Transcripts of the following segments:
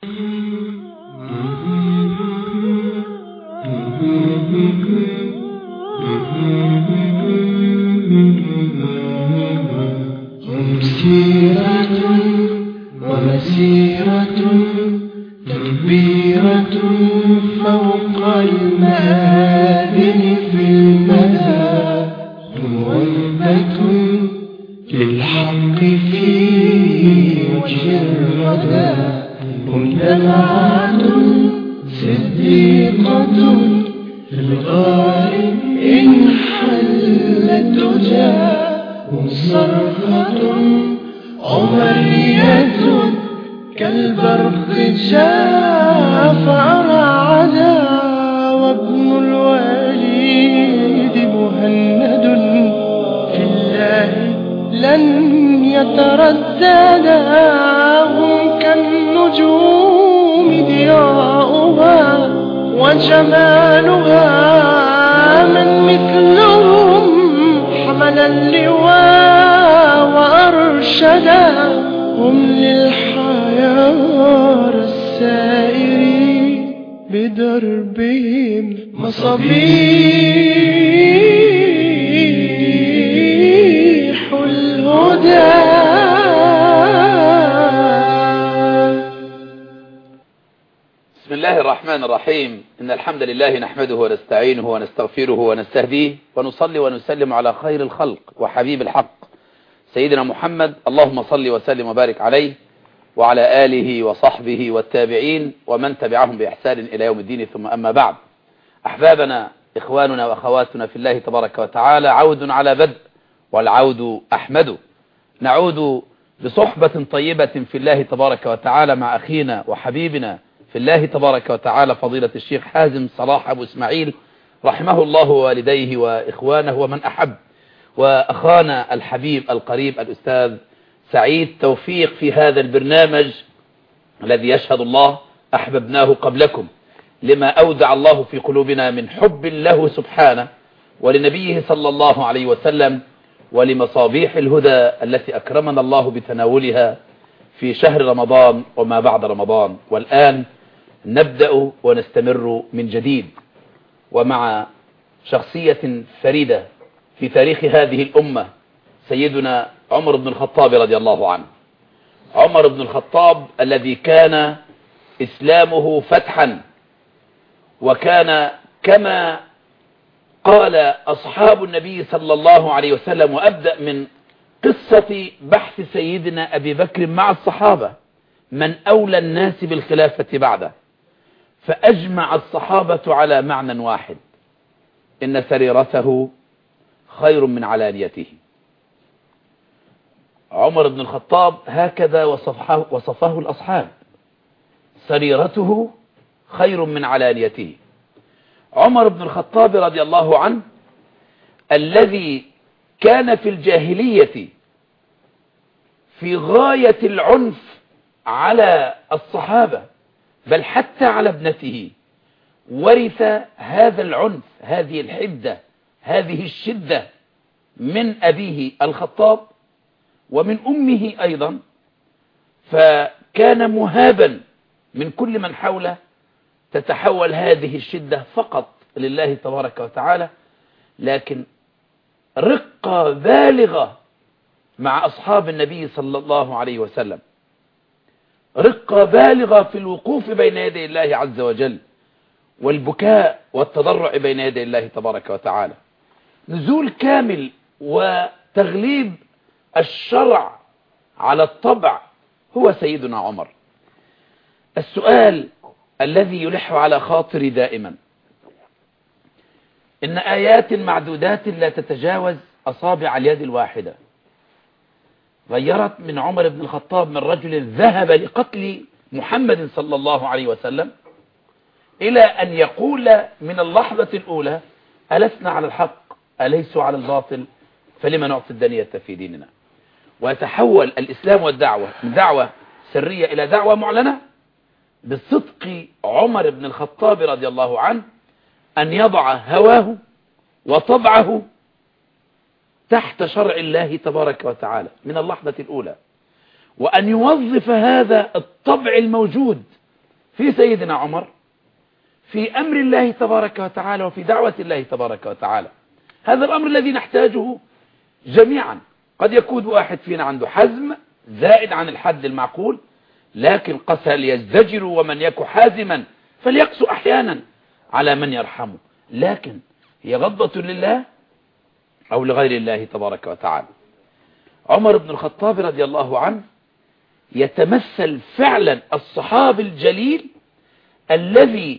سيرة ومسيرة تكبيرة فوق المآذن في المدى موبة للحق في وجه الردى هم دمعة صديقة في الغار إن حلت تجاه هم صرخة عمرية كالبرق جاء فرعدا وابن الوليد مهند في الله لن يترددا هم كالنجوم ضياؤها وجمالها من مثلهم حمل اللواء وأرشدا هم للحيار السائرين بدربهم مصابيح الهدى بسم الله الرحمن الرحيم إن الحمد لله نحمده ونستعينه ونستغفره ونستهديه ونصلي ونسلم على خير الخلق وحبيب الحق سيدنا محمد اللهم صل وسلم وبارك عليه وعلى آله وصحبه والتابعين ومن تبعهم بإحسان إلى يوم الدين ثم أما بعد أحبابنا إخواننا وأخواتنا في الله تبارك وتعالى عود على بدء والعود أحمد نعود بصحبة طيبة في الله تبارك وتعالى مع أخينا وحبيبنا في الله تبارك وتعالى فضيلة الشيخ حازم صلاح أبو إسماعيل رحمه الله ووالديه وإخوانه ومن أحب وأخانا الحبيب القريب الأستاذ سعيد توفيق في هذا البرنامج الذي يشهد الله أحببناه قبلكم لما أودع الله في قلوبنا من حب له سبحانه ولنبيه صلى الله عليه وسلم ولمصابيح الهدى التي أكرمنا الله بتناولها في شهر رمضان وما بعد رمضان والآن نبدأ ونستمر من جديد ومع شخصية فريدة في تاريخ هذه الأمة سيدنا عمر بن الخطاب رضي الله عنه عمر بن الخطاب الذي كان إسلامه فتحا وكان كما قال أصحاب النبي صلى الله عليه وسلم وأبدأ من قصة بحث سيدنا أبي بكر مع الصحابة من أولى الناس بالخلافة بعده فأجمع الصحابة على معنى واحد إن سريرته خير من علانيته عمر بن الخطاب هكذا وصفه, وصفه الأصحاب سريرته خير من علانيته عمر بن الخطاب رضي الله عنه الذي كان في الجاهلية في غاية العنف على الصحابة بل حتى على ابنته ورث هذا العنف هذه الحدة هذه الشدة من أبيه الخطاب ومن أمه أيضا فكان مهابا من كل من حوله تتحول هذه الشدة فقط لله تبارك وتعالى لكن رقة بالغة مع أصحاب النبي صلى الله عليه وسلم رقة بالغة في الوقوف بين يدي الله عز وجل والبكاء والتضرع بين يدي الله تبارك وتعالى نزول كامل وتغليب الشرع على الطبع هو سيدنا عمر السؤال الذي يلح على خاطري دائما إن آيات معدودات لا تتجاوز أصابع اليد الواحدة غيرت من عمر بن الخطاب من رجل ذهب لقتل محمد صلى الله عليه وسلم إلى أن يقول من اللحظة الأولى ألسنا على الحق أليسوا على الباطل فلما نعطي الدنية في ديننا ويتحول الإسلام والدعوة من دعوة سرية إلى دعوة معلنة بصدق عمر بن الخطاب رضي الله عنه أن يضع هواه وطبعه تحت شرع الله تبارك وتعالى من اللحظة الأولى وأن يوظف هذا الطبع الموجود في سيدنا عمر في أمر الله تبارك وتعالى وفي دعوة الله تبارك وتعالى هذا الأمر الذي نحتاجه جميعا قد يكون واحد فينا عنده حزم زائد عن الحد المعقول لكن قسى ليزدجر ومن يك حازما فليقسو أحيانا على من يرحمه لكن هي غضبة لله أو لغير الله تبارك وتعالى عمر بن الخطاب رضي الله عنه يتمثل فعلا الصحابي الجليل الذي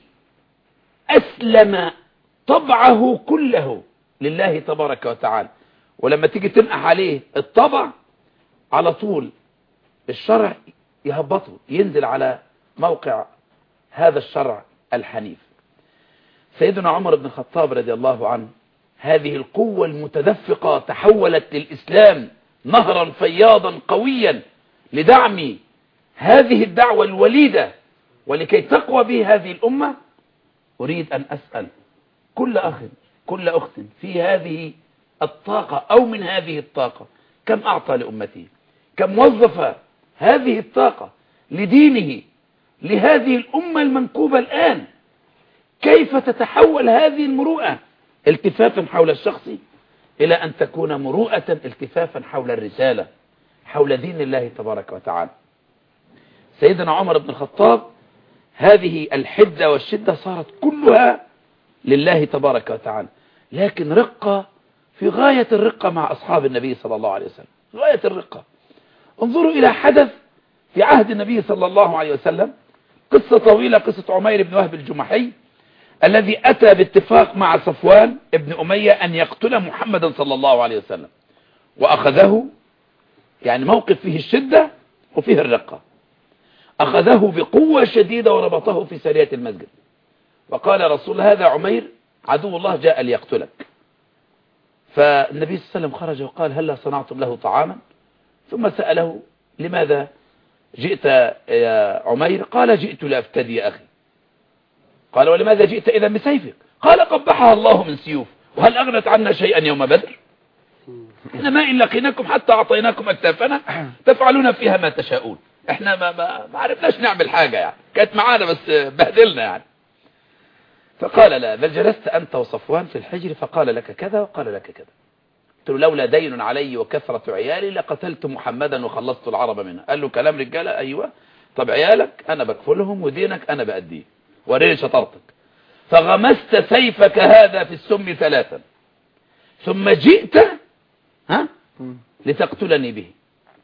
أسلم طبعه كله لله تبارك وتعالى ولما تيجي تنقح عليه الطبع على طول الشرع يهبطه ينزل على موقع هذا الشرع الحنيف سيدنا عمر بن الخطاب رضي الله عنه هذه القوة المتدفقة تحولت للإسلام نهرا فياضا قويا لدعم هذه الدعوة الوليدة ولكي تقوى به هذه الأمة أريد أن أسأل كل أخ كل أخت في هذه الطاقة أو من هذه الطاقة كم أعطى لأمته كم وظف هذه الطاقة لدينه لهذه الأمة المنكوبة الآن كيف تتحول هذه المروءة التفافا حول الشخص إلى أن تكون مروءة التفافا حول الرسالة حول دين الله تبارك وتعالى سيدنا عمر بن الخطاب هذه الحدة والشدة صارت كلها لله تبارك وتعالى لكن رقة في غاية الرقة مع أصحاب النبي صلى الله عليه وسلم غاية الرقة انظروا إلى حدث في عهد النبي صلى الله عليه وسلم قصة طويلة قصة عمير بن وهب الجمحي الذي أتى باتفاق مع صفوان ابن أمية أن يقتل محمدا صلى الله عليه وسلم وأخذه يعني موقف فيه الشدة وفيه الرقة أخذه بقوة شديدة وربطه في سرية المسجد وقال رسول هذا عمير عدو الله جاء ليقتلك فالنبي صلى الله عليه وسلم خرج وقال هل صنعتم له طعاما ثم سأله لماذا جئت يا عمير قال جئت لأفتدي يا أخي قال ولماذا جئت إذا بسيفك قال قبحها الله من سيوف وهل أغنت عنا شيئا يوم بدر إنما إن لقيناكم حتى أعطيناكم أكتافنا تفعلون فيها ما تشاءون احنا ما, ما, ما عرفناش نعمل حاجة يعني كانت معانا بس بهدلنا يعني فقال لا بل جلست أنت وصفوان في الحجر فقال لك كذا وقال لك كذا قلت له لولا دين علي وكثرة عيالي لقتلت محمدا وخلصت العرب منها قال له كلام رجالة أيوة طب عيالك أنا بكفلهم ودينك أنا بأديه وريني شطارتك فغمست سيفك هذا في السم ثلاثا ثم جئت ها لتقتلني به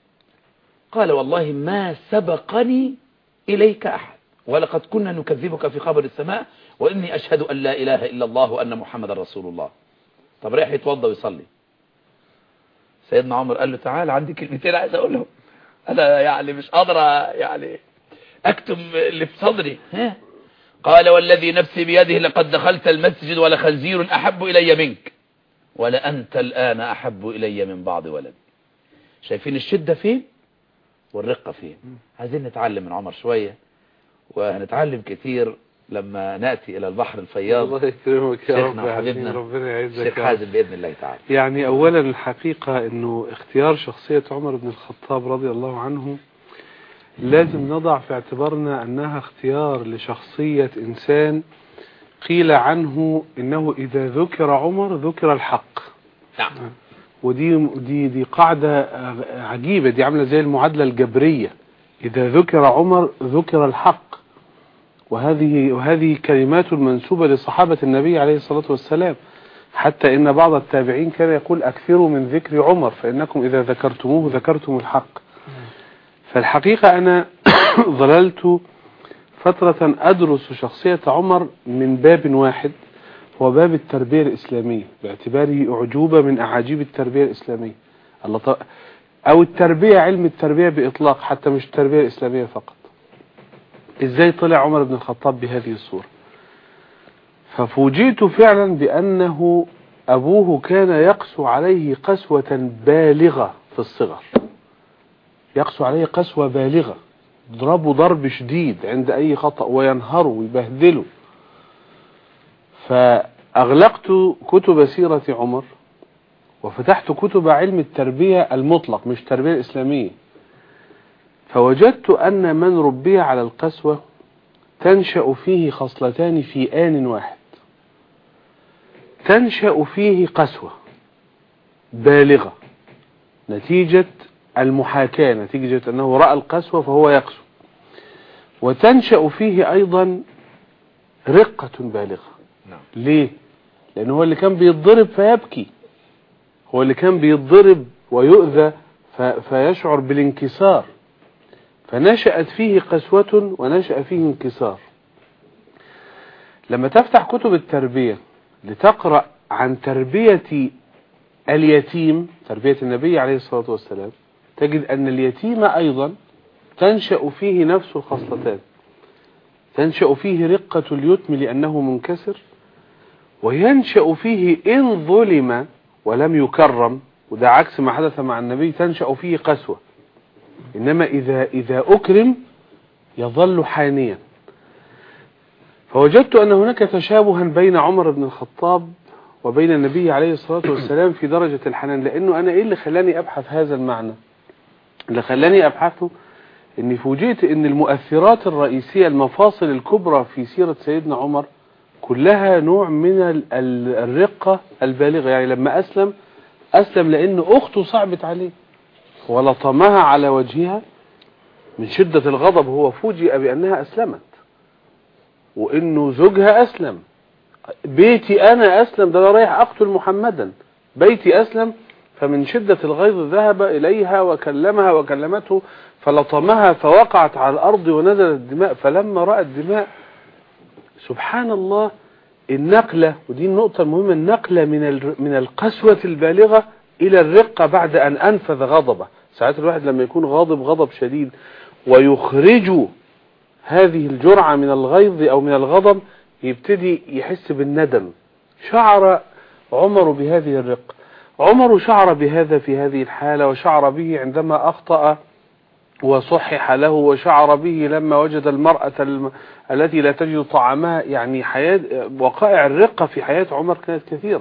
قال والله ما سبقني إليك أحد ولقد كنا نكذبك في خبر السماء وإني أشهد أن لا إله إلا الله وأن محمد رسول الله طب رايح يتوضى ويصلي سيدنا عمر قال له تعال عندي كلمتين عايز أقولهم أنا يعني مش قادر يعني أكتم اللي في صدري ها قال والذي نفسي بيده لقد دخلت المسجد ولخنزير أحب إلي منك ولأنت الآن أحب إلي من بعض ولدي شايفين الشدة فين والرقة فين عايزين نتعلم من عمر شوية وهنتعلم كتير لما نأتي إلى البحر الفياض الله يكرمك يا رب شيخنا وحبيبنا ربنا يعزك الشيخ يا رب. حازم بإذن الله تعالى يعني أولا الحقيقة أنه اختيار شخصية عمر بن الخطاب رضي الله عنه لازم نضع في اعتبارنا أنها اختيار لشخصية إنسان قيل عنه إنه إذا ذكر عمر ذكر الحق نعم ودي دي دي قاعدة عجيبة دي عاملة زي المعادلة الجبرية إذا ذكر عمر ذكر الحق وهذه وهذه كلمات منسوبة لصحابة النبي عليه الصلاة والسلام حتى إن بعض التابعين كان يقول أكثروا من ذكر عمر فإنكم إذا ذكرتموه ذكرتم الحق فالحقيقة أنا ظللت فترة أدرس شخصية عمر من باب واحد هو باب التربية الإسلامية باعتباره أعجوبة من أعاجيب التربية الإسلامية الله ط... أو التربية علم التربية بإطلاق حتى مش التربية الإسلامية فقط إزاي طلع عمر بن الخطاب بهذه الصورة ففوجئت فعلا بأنه أبوه كان يقسو عليه قسوة بالغة في الصغر يقسو عليه قسوة بالغة ضربه ضرب شديد عند أي خطأ وينهره ويبهدله فأغلقت كتب سيرة عمر وفتحت كتب علم التربية المطلق مش التربية الإسلامية فوجدت أن من ربي على القسوة تنشأ فيه خصلتان في آن واحد تنشأ فيه قسوة بالغة نتيجة المحاكاة نتيجة أنه رأى القسوة فهو يقسو وتنشأ فيه أيضا رقة بالغة نعم. ليه؟ لأنه هو اللي كان بيتضرب فيبكي هو اللي كان بيتضرب ويؤذى ف- فيشعر بالانكسار فنشأت فيه قسوة ونشأ فيه انكسار لما تفتح كتب التربية لتقرأ عن تربية اليتيم تربية النبي عليه الصلاة والسلام تجد أن اليتيم أيضا تنشأ فيه نفس الخصلتان تنشأ فيه رقة اليتم لأنه منكسر وينشأ فيه إن ظلم ولم يكرم وده عكس ما حدث مع النبي تنشأ فيه قسوة إنما إذا, إذا أكرم يظل حانيا فوجدت أن هناك تشابها بين عمر بن الخطاب وبين النبي عليه الصلاة والسلام في درجة الحنان لأنه أنا إيه اللي خلاني أبحث هذا المعنى اللي خلاني أبحثه أني فوجئت أن المؤثرات الرئيسية المفاصل الكبرى في سيرة سيدنا عمر كلها نوع من ال- ال- الرقة البالغة يعني لما أسلم أسلم لأن أخته صعبت عليه ولطمها على وجهها من شدة الغضب هو فوجئ بأنها أسلمت وإنه زوجها أسلم بيتي أنا أسلم ده أنا رايح أقتل محمدا بيتي أسلم فمن شدة الغيظ ذهب إليها وكلمها وكلمته فلطمها فوقعت على الأرض ونزلت الدماء فلما رأى الدماء سبحان الله النقلة ودي النقطة المهمة النقلة من ال- من القسوة البالغة إلى الرقة بعد أن أنفذ غضبه ساعات الواحد لما يكون غاضب غضب شديد ويخرج هذه الجرعة من الغيظ أو من الغضب يبتدي يحس بالندم شعر عمر بهذه الرقة عمر شعر بهذا في هذه الحالة وشعر به عندما أخطأ وصحح له وشعر به لما وجد المرأة الم... التي لا تجد طعامها يعني حياة وقائع الرقة في حياة عمر كانت كثيرة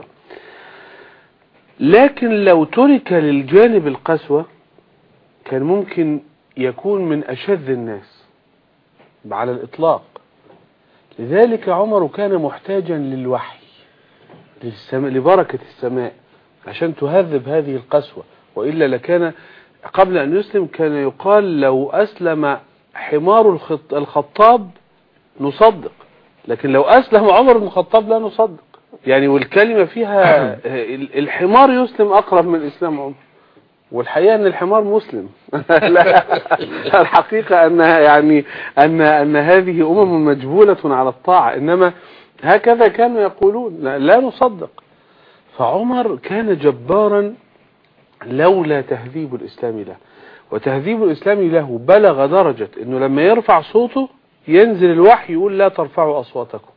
لكن لو ترك للجانب القسوة كان ممكن يكون من أشد الناس على الإطلاق لذلك عمر كان محتاجا للوحي للسماء لبركة السماء عشان تهذب هذه القسوة وإلا لكان قبل أن يسلم كان يقال لو أسلم حمار الخط الخطاب نصدق لكن لو أسلم عمر بن الخطاب لا نصدق يعني والكلمة فيها ال- الحمار يسلم أقرب من إسلام عمر والحقيقة أن الحمار مسلم لا الحقيقة أنها يعني أن أن هذه أمم مجبولة على الطاعة إنما هكذا كانوا يقولون لا, لا نصدق فعمر كان جبارا لولا تهذيب الإسلام له وتهذيب الإسلام له بلغ درجة أنه لما يرفع صوته ينزل الوحي يقول لا ترفعوا أصواتكم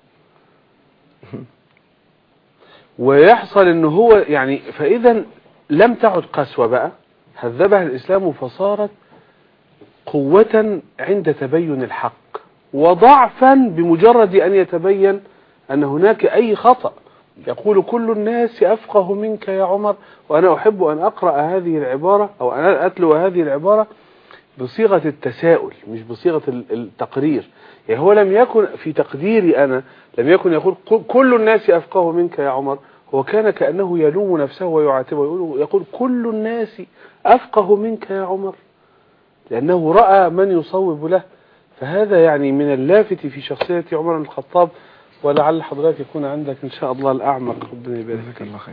ويحصل أنه هو يعني فإذا لم تعد قسوة بقى هذبها الإسلام فصارت قوة عند تبين الحق وضعفا بمجرد أن يتبين أن هناك أي خطأ يقول كل الناس أفقه منك يا عمر وأنا أحب أن أقرأ هذه العبارة أو أن أتلو هذه العبارة بصيغة التساؤل مش بصيغة ال- التقرير يعني هو لم يكن في تقديري أنا لم يكن يقول ك- كل الناس أفقه منك يا عمر هو كان كأنه يلوم نفسه ويعاتبه يقول, يقول كل الناس أفقه منك يا عمر لأنه رأى من يصوب له فهذا يعني من اللافت في شخصية عمر بن الخطاب ولعل حضرتك يكون عندك إن شاء الله الأعمق ربنا يبارك جزاك فيك الله خيرا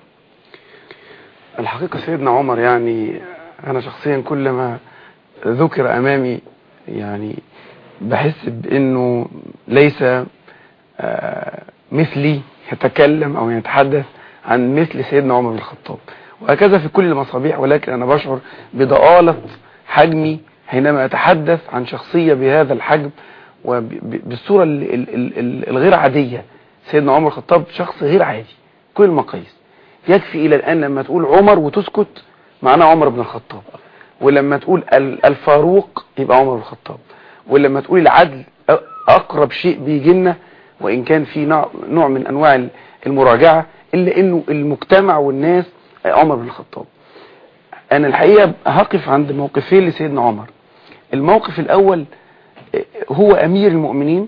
الحقيقة سيدنا عمر يعني أنا شخصيا كلما ذكر أمامي يعني بحس بأنه ليس آه، مثلي يتكلم أو يتحدث عن مثل سيدنا عمر بن الخطاب وهكذا في كل المصابيح ولكن أنا بشعر بضآلة حجمي حينما أتحدث عن شخصية بهذا الحجم وبالصورة ال- ال- ال- ال- الغير عادية سيدنا عمر الخطاب شخص غير عادي كل المقاييس يكفي إلى الآن لما تقول عمر وتسكت معناه عمر بن الخطاب ولما تقول ال- الفاروق يبقى عمر بن الخطاب ولما تقول العدل أ- أقرب شيء بيجي لنا وإن كان في نوع, نوع من أنواع ال- المراجعة إلا إنه المجتمع والناس عمر بن الخطاب أنا الحقيقة هقف عند موقفين لسيدنا عمر الموقف الأول هو امير المؤمنين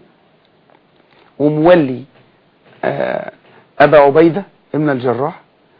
ومولي آه، ابا عبيدة ابن الجراح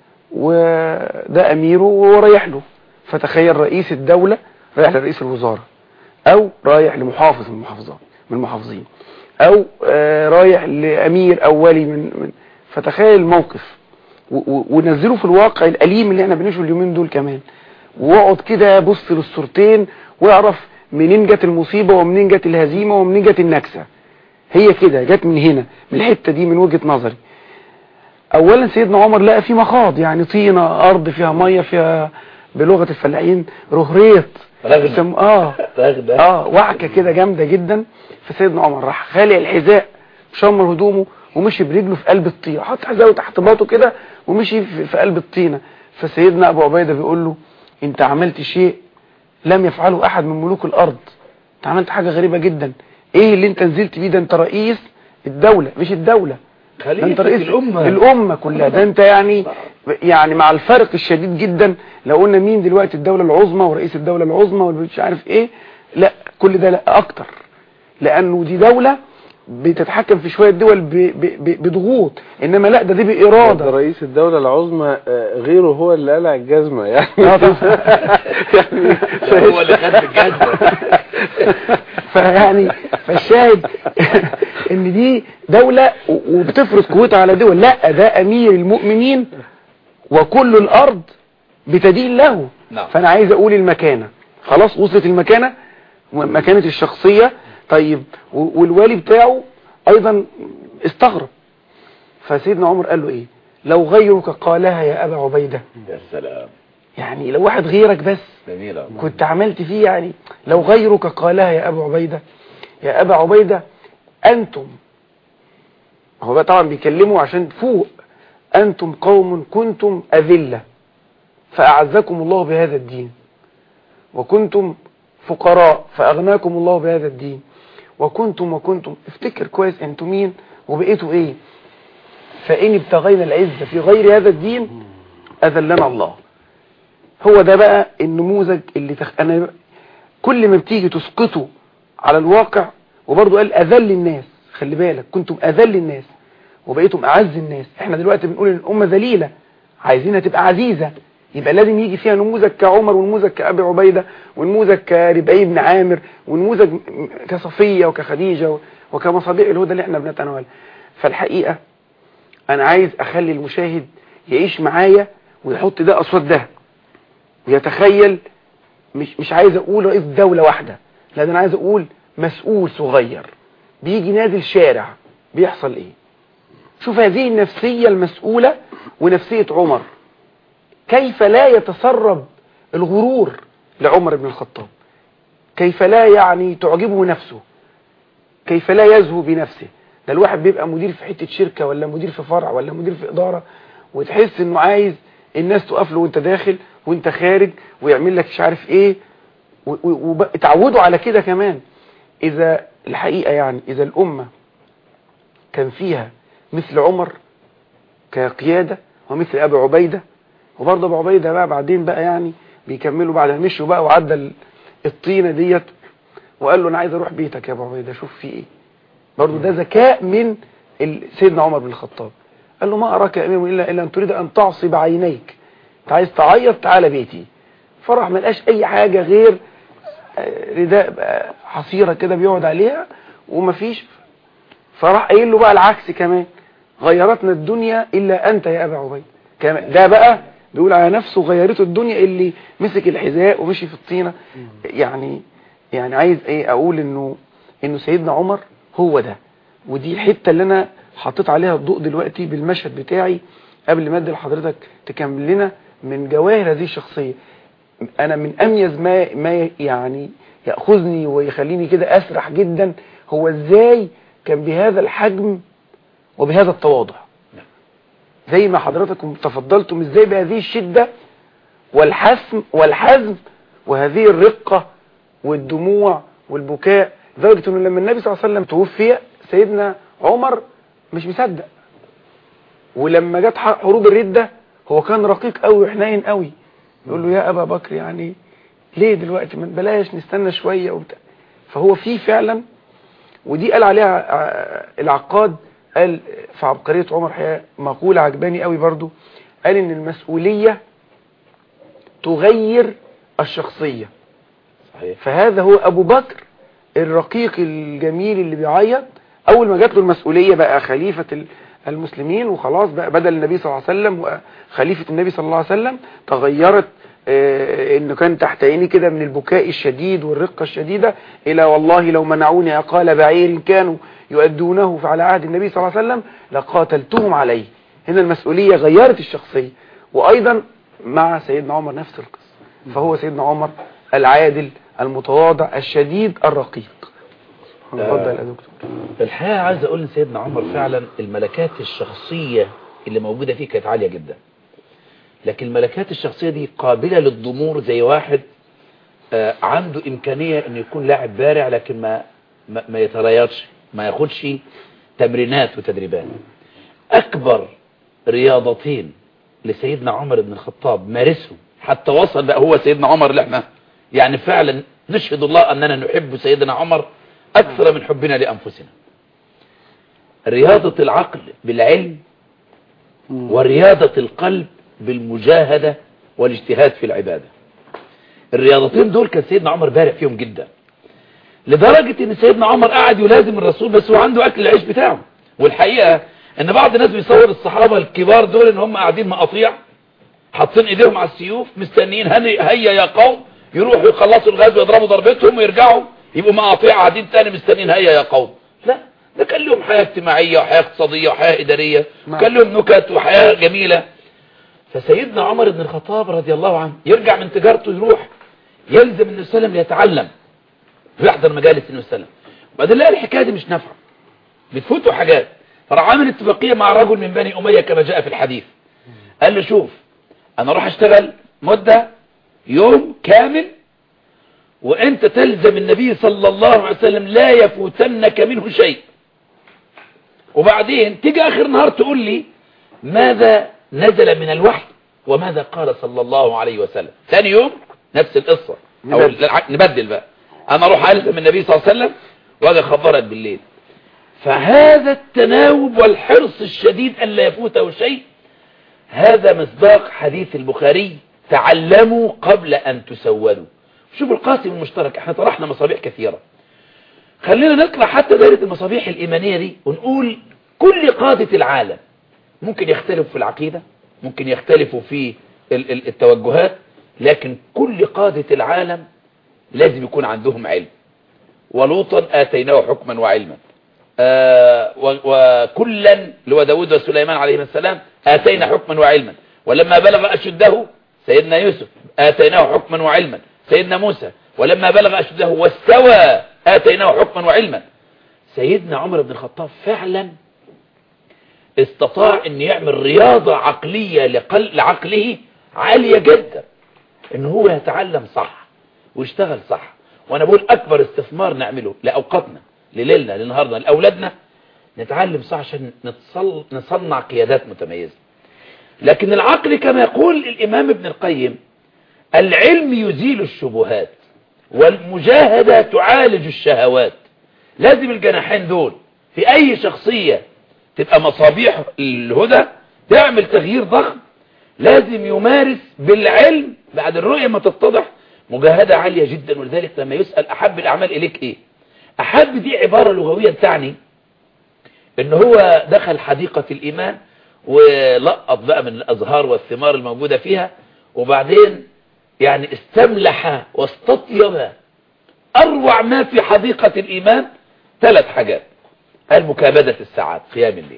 وده اميره وهو رايح له فتخيل رئيس الدولة رايح لرئيس الوزارة او رايح لمحافظ من المحافظات من المحافظين او آه، رايح لامير او ولي من, من فتخيل الموقف و- و- ونزله في الواقع الاليم اللي احنا بنعيشه اليومين دول كمان واقعد كده بص للصورتين واعرف منين جت المصيبة ومنين جت الهزيمة ومنين جت النكسة هي كده جت من هنا من الحتة دي من وجهة نظري اولا سيدنا عمر لقى في مخاض يعني طينة ارض فيها مية فيها بلغة الفلاحين رهريط رغدة. يسم- اه رغدة. اه وعكة كده جامدة جدا فسيدنا عمر راح خالع الحذاء شمر هدومه ومشي برجله في قلب الطينة حط حذاءه تحت باطه كده ومشي في, في قلب الطينة فسيدنا ابو عبيدة بيقول له انت عملت شيء لم يفعله احد من ملوك الارض انت عملت حاجة غريبة جدا ايه اللي انت نزلت بيه ده انت رئيس الدولة مش الدولة ده انت خليفة رئيس الأمة. الأمة كلها ده انت يعني يعني مع الفرق الشديد جدا لو قلنا مين دلوقتي الدولة العظمى ورئيس الدولة العظمى ومش عارف ايه لا كل ده لا اكتر لانه دي دولة بتتحكم في شوية دول ب- ب- ب- بضغوط انما لا ده دي ده بإرادة رئيس الدولة العظمى آه، غيره هو اللي قلع الجزمة يعني آه طبعا. يعني ده هو اللي خد الجزمة فيعني فالشاهد ان دي دولة و- وبتفرض قوتها على دول لا ده امير المؤمنين وكل الارض بتدين له نعم. فانا عايز اقول المكانة خلاص وصلت المكانة مكانة الشخصية طيب و- والوالي بتاعه ايضا استغرب فسيدنا عمر قال له ايه لو غيرك قالها يا ابا عبيدة يا سلام يعني لو واحد غيرك بس جميلة كنت عملت فيه يعني لو غيرك قالها يا أبا عبيدة يا أبا عبيدة أنتم هو بقى طبعا بيكلموا عشان فوق أنتم قوم كنتم أذلة فأعزكم الله بهذا الدين وكنتم فقراء فأغناكم الله بهذا الدين وكنتم وكنتم افتكر كويس انتم مين وبقيتوا ايه فإن ابتغينا العزة في غير هذا الدين أذلنا الله هو ده بقى النموذج اللي تخ... أنا كل ما بتيجي تسقطه على الواقع وبرضه قال أذل الناس خلي بالك كنتم أذل الناس وبقيتم أعز الناس احنا دلوقتي بنقول ان الأمة ذليلة عايزينها تبقى عزيزة يبقى لازم يجي فيها نموذج كعمر ونموذج كأبي عبيدة ونموذج كربعي بن عامر ونموذج م- كصفية وكخديجة وكمصابيح الهدى اللي احنا بنتناولها فالحقيقة أنا عايز أخلي المشاهد يعيش معايا ويحط ده قصاد ده ويتخيل مش مش عايز اقول رئيس دولة واحدة لا ده انا عايز اقول مسؤول صغير بيجي نازل شارع بيحصل ايه شوف هذه النفسية المسؤولة ونفسية عمر كيف لا يتسرب الغرور لعمر بن الخطاب كيف لا يعني تعجبه نفسه كيف لا يزهو بنفسه ده الواحد بيبقى مدير في حتة شركة ولا مدير في فرع ولا مدير في إدارة وتحس انه عايز الناس تقف له وانت داخل وانت خارج ويعمل لك مش عارف ايه وتعودوا على كده كمان اذا الحقيقة يعني اذا الامة كان فيها مثل عمر كقيادة ومثل ابي عبيدة وبرضه ابو عبيدة بقى بعدين بقى يعني بيكملوا بعد ما مشوا بقى وعدى ال- الطينة ديت وقال له انا عايز اروح بيتك يا ابو عبيدة شوف في ايه برضه ده ذكاء من ال- سيدنا عمر بن الخطاب قال له ما أراك يا أمير إلا, إلا أن تريد أن تعصب عينيك أنت عايز تعيط تعالى بيتي فرح ما لقاش أي حاجة غير آه، رداء بقى حصيرة كده بيقعد عليها ومفيش فراح قايل له بقى العكس كمان غيرتنا الدنيا إلا أنت يا أبا عبيد كمان ده بقى بيقول على نفسه غيرته الدنيا اللي مسك الحذاء ومشي في الطينة يعني يعني عايز ايه اقول انه انه سيدنا عمر هو ده ودي الحته اللي انا حطيت عليها الضوء دلوقتي بالمشهد بتاعي قبل ما ادي لحضرتك تكمل لنا من جواهر هذه الشخصيه انا من اميز ما ما يعني ياخذني ويخليني كده اسرح جدا هو ازاي كان بهذا الحجم وبهذا التواضع زي ما حضراتكم تفضلتم ازاي بهذه الشده والحسم والحزم وهذه الرقه والدموع والبكاء لدرجه انه لما النبي صلى الله عليه وسلم توفي سيدنا عمر مش مصدق ولما جت ح- حروب الردة هو كان رقيق قوي وحنين قوي يقول له يا أبا بكر يعني ليه دلوقتي ما بلاش نستنى شوية وبتاع فهو في فعلا ودي قال عليها آه، العقاد قال في عبقرية عمر حقيقة مقولة عجباني قوي برضو قال ان المسؤولية تغير الشخصية صحيح فهذا هو ابو بكر الرقيق الجميل اللي بيعيط اول ما جات له المسؤولية بقى خليفة ال- المسلمين وخلاص بقى بدل النبي صلى الله عليه وسلم وخليفة النبي صلى الله عليه وسلم تغيرت آه، انه كان تحت عيني كده من البكاء الشديد والرقة الشديدة الى والله لو منعوني عقال بعير كانوا يؤدونه على عهد النبي صلى الله عليه وسلم لقاتلتهم عليه هنا المسؤولية غيرت الشخصية وايضا مع سيدنا عمر نفس القصة فهو سيدنا عمر العادل المتواضع الشديد الرقيق اتفضل يا دكتور الحقيقة عايز اقول ان سيدنا عمر فعلا الملكات الشخصية اللي موجودة فيه كانت عالية جدا لكن الملكات الشخصية دي قابلة للضمور زي واحد آه، عنده امكانية انه يكون لاعب بارع لكن ما ما, ما يتريضش ما ياخدش تمرينات وتدريبات اكبر رياضتين لسيدنا عمر بن الخطاب مارسهم حتى وصل بقى هو سيدنا عمر اللي احنا يعني فعلا نشهد الله اننا نحب سيدنا عمر اكثر من حبنا لانفسنا رياضة العقل بالعلم ورياضة القلب بالمجاهدة والاجتهاد في العبادة الرياضتين دول كان سيدنا عمر بارع فيهم جدا لدرجة ان سيدنا عمر قاعد يلازم الرسول بس هو عنده اكل العيش بتاعه والحقيقة ان بعض الناس بيصور الصحابة الكبار دول ان هم قاعدين مقاطيع حاطين ايديهم على السيوف مستنيين هني- هيا يا قوم يروحوا يخلصوا الغزو يضربوا ضربتهم ويرجعوا يبقوا مقاطيع قاعدين تاني مستنيين هيا يا قوم لا ده كان لهم حياة اجتماعية وحياة اقتصادية وحياة إدارية نعم. كان لهم نكت وحياة جميلة فسيدنا عمر بن الخطاب رضي الله عنه يرجع من تجارته يروح يلزم النبي صلى الله عليه وسلم يتعلم ويحضر مجالس النبي صلى الله عليه وسلم وبعدين لقى الحكاية دي مش نافعة بتفوتوا حاجات فراح عامل اتفاقية مع رجل من بني أمية كما جاء في الحديث قال له شوف انا اروح اشتغل مدة يوم كامل وانت تلزم النبي صلى الله عليه وسلم لا يفوتنك منه شيء وبعدين تيجي اخر نهار تقول لي ماذا نزل من الوحي وماذا قال صلى الله عليه وسلم ثاني يوم نفس القصة أو نبدل. الع- نبدل بقى انا اروح الزم النبي صلى الله عليه وسلم واجي اخبرك بالليل فهذا التناوب والحرص الشديد أن لا يفوته شيء هذا مصداق حديث البخاري تعلموا قبل أن تسودوا شوفوا القاسم المشترك احنا طرحنا مصابيح كثيرة خلينا نطلع حتى دائرة المصابيح الإيمانية دي ونقول كل قادة العالم ممكن يختلفوا في العقيدة ممكن يختلفوا في ال- ال- التوجهات لكن كل قادة العالم لازم يكون عندهم علم ولوطا آتيناه حكما وعلما آه، و- وكلا اللي هو داود وسليمان عليهما السلام آتينا حكما وعلما ولما بلغ أشده سيدنا يوسف آتيناه حكما وعلما سيدنا موسى ولما بلغ أشده واستوى آتيناه حكما وعلما سيدنا عمر بن الخطاب فعلا استطاع ان يعمل رياضة عقلية لقل لعقله عالية جدا ان هو يتعلم صح ويشتغل صح وانا بقول اكبر استثمار نعمله لاوقاتنا لليلنا لنهارنا لاولادنا نتعلم صح عشان نتصل نصنع قيادات متميزة لكن العقل كما يقول الامام ابن القيم العلم يزيل الشبهات والمجاهدة تعالج الشهوات لازم الجناحين دول في اي شخصية تبقى مصابيح الهدى تعمل تغيير ضخم لازم يمارس بالعلم بعد الرؤية ما تتضح مجاهدة عالية جدا ولذلك لما يسأل أحب الأعمال إليك إيه أحب دي عبارة لغوية تعني إن هو دخل حديقة الإيمان ولقط بقى من الأزهار والثمار الموجودة فيها وبعدين يعني استملح واستطيب أروع ما في حديقة الإيمان ثلاث حاجات قال مكابدة الساعات قيام الليل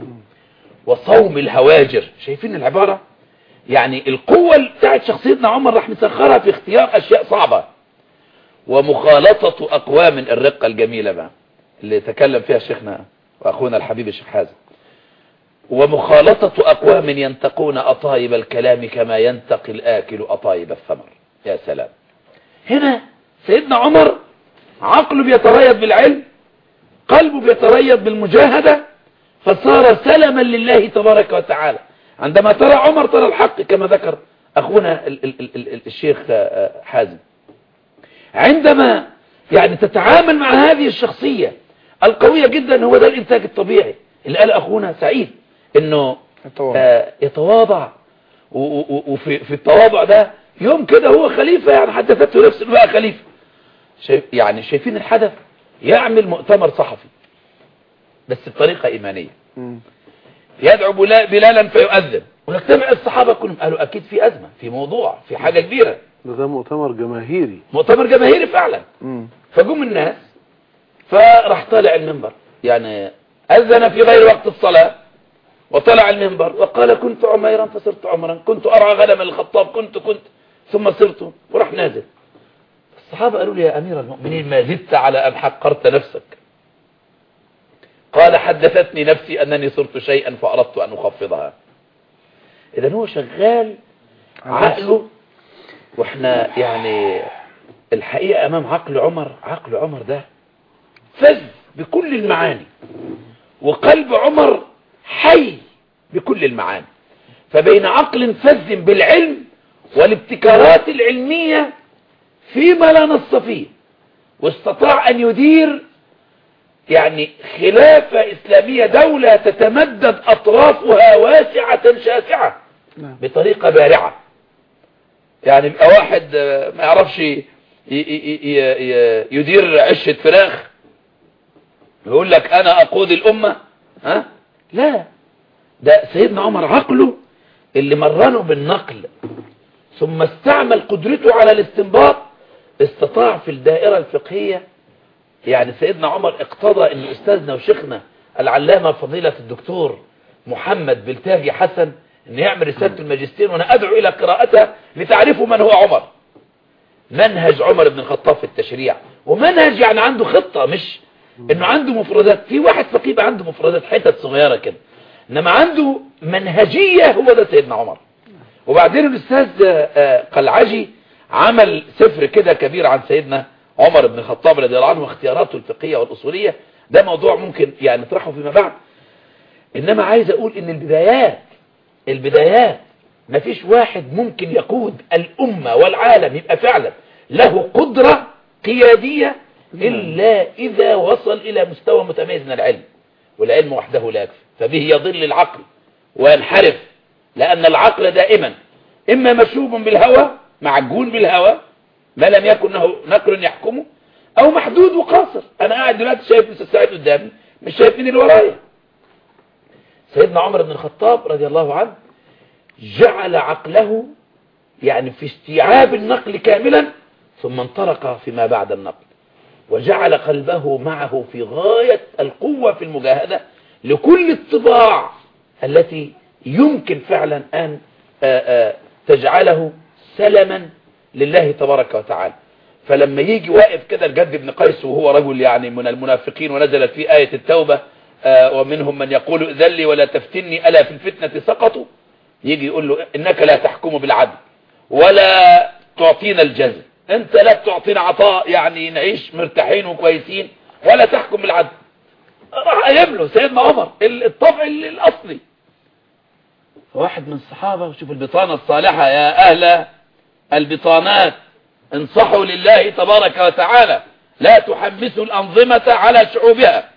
وصوم الهواجر شايفين العبارة يعني القوة بتاعت شخصيتنا عمر راح مسخرها في اختيار أشياء صعبة ومخالطة أقوام الرقة الجميلة بقى اللي تكلم فيها شيخنا وأخونا الحبيب الشيخ حازم ومخالطة أقوام ينتقون أطايب الكلام كما ينتقي الآكل أطايب الثمر يا سلام هنا سيدنا عمر عقله بيتريض بالعلم قلبه بيتريض بالمجاهدة فصار سلما لله تبارك وتعالى عندما ترى عمر ترى الحق كما ذكر أخونا ال ال ال ال الشيخ حازم عندما يعني تتعامل مع هذه الشخصية القوية جدا هو ده الانتاج الطبيعي اللي قال اخونا سعيد انه التواضع. آه يتواضع و- و- وفي في التواضع ده يوم كده هو خليفة يعني حدثته نفسه إنه بقى خليفة شايف يعني شايفين الحدث يعمل مؤتمر صحفي بس بطريقة إيمانية مم. يدعو بلا- بلالا فيؤذن ويجتمع الصحابة كلهم قالوا أكيد في أزمة في موضوع في حاجة كبيرة ده ده مؤتمر جماهيري مؤتمر جماهيري فعلا مم. فجم الناس فراح طالع المنبر يعني أذن في غير وقت الصلاة وطلع المنبر وقال كنت عميرا فصرت عمرا كنت أرعى غنم الخطاب كنت كنت ثم صرت وراح نازل الصحابة قالوا لي يا أمير المؤمنين ما زدت على أن حقرت نفسك قال حدثتني نفسي أنني صرت شيئا فأردت أن أخفضها إذا هو شغال عقله واحنا يعني الحقيقة امام عقل عمر عقل عمر ده فز بكل المعاني وقلب عمر حي بكل المعاني فبين عقل فز بالعلم والابتكارات العلمية فيما لا نص فيه واستطاع ان يدير يعني خلافة اسلامية دولة تتمدد اطرافها واسعة شاسعة نعم. بطريقة بارعة يعني يبقى واحد آه، ما يعرفش ي- ي- ي- ي- يدير عشة فراخ يقول لك انا اقود الامة ها لا ده سيدنا عمر عقله اللي مرنه بالنقل ثم استعمل قدرته على الاستنباط استطاع في الدائرة الفقهية يعني سيدنا عمر اقتضى ان استاذنا وشيخنا العلامة فضيلة الدكتور محمد بلتاجي حسن ان يعمل رسالة الماجستير وانا ادعو الى قراءتها لتعرفوا من هو عمر منهج عمر بن الخطاب في التشريع ومنهج يعني عنده خطة مش انه عنده مفردات في واحد فقيه بقى عنده مفردات حتت صغيرة كده انما عنده منهجية هو ده سيدنا عمر وبعدين الاستاذ آه، قلعجي عمل سفر كده كبير عن سيدنا عمر بن الخطاب رضي الله عنه واختياراته الفقهية والأصولية ده موضوع ممكن يعني نطرحه فيما بعد إنما عايز أقول إن البدايات البدايات مفيش واحد ممكن يقود الأمة والعالم يبقى فعلا له قدرة قيادية إلا إذا وصل إلى مستوى متميز من العلم والعلم وحده لا يكفي فبه يضل العقل وينحرف لأن العقل دائما إما مشوب بالهوى معجون بالهوى ما لم يكن له نقل يحكمه أو محدود وقاصر أنا قاعد دلوقتي شايف مستر سعيد قدامي مش شايف مين اللي ورايا سيدنا عمر بن الخطاب رضي الله عنه جعل عقله يعني في استيعاب النقل كاملا ثم انطلق فيما بعد النقل وجعل قلبه معه في غاية القوة في المجاهدة لكل الطباع التي يمكن فعلا أن آآ آآ تجعله سلما لله تبارك وتعالى فلما يجي واقف كده الجد بن قيس وهو رجل يعني من المنافقين ونزلت فيه آية التوبة آه، ومنهم من يقول ائذن لي ولا تفتني ألا في الفتنة سقطوا يجي يقول له إنك لا تحكم بالعدل ولا تعطينا الجزء انت لا بتعطينا عطاء يعني نعيش مرتاحين وكويسين ولا تحكم بالعدل راح قايم له سيدنا عمر ال- الطبع ال- الاصلي واحد من الصحابة وشوف البطانة الصالحة يا اهل البطانات انصحوا لله تبارك وتعالى لا تحمسوا الانظمة على شعوبها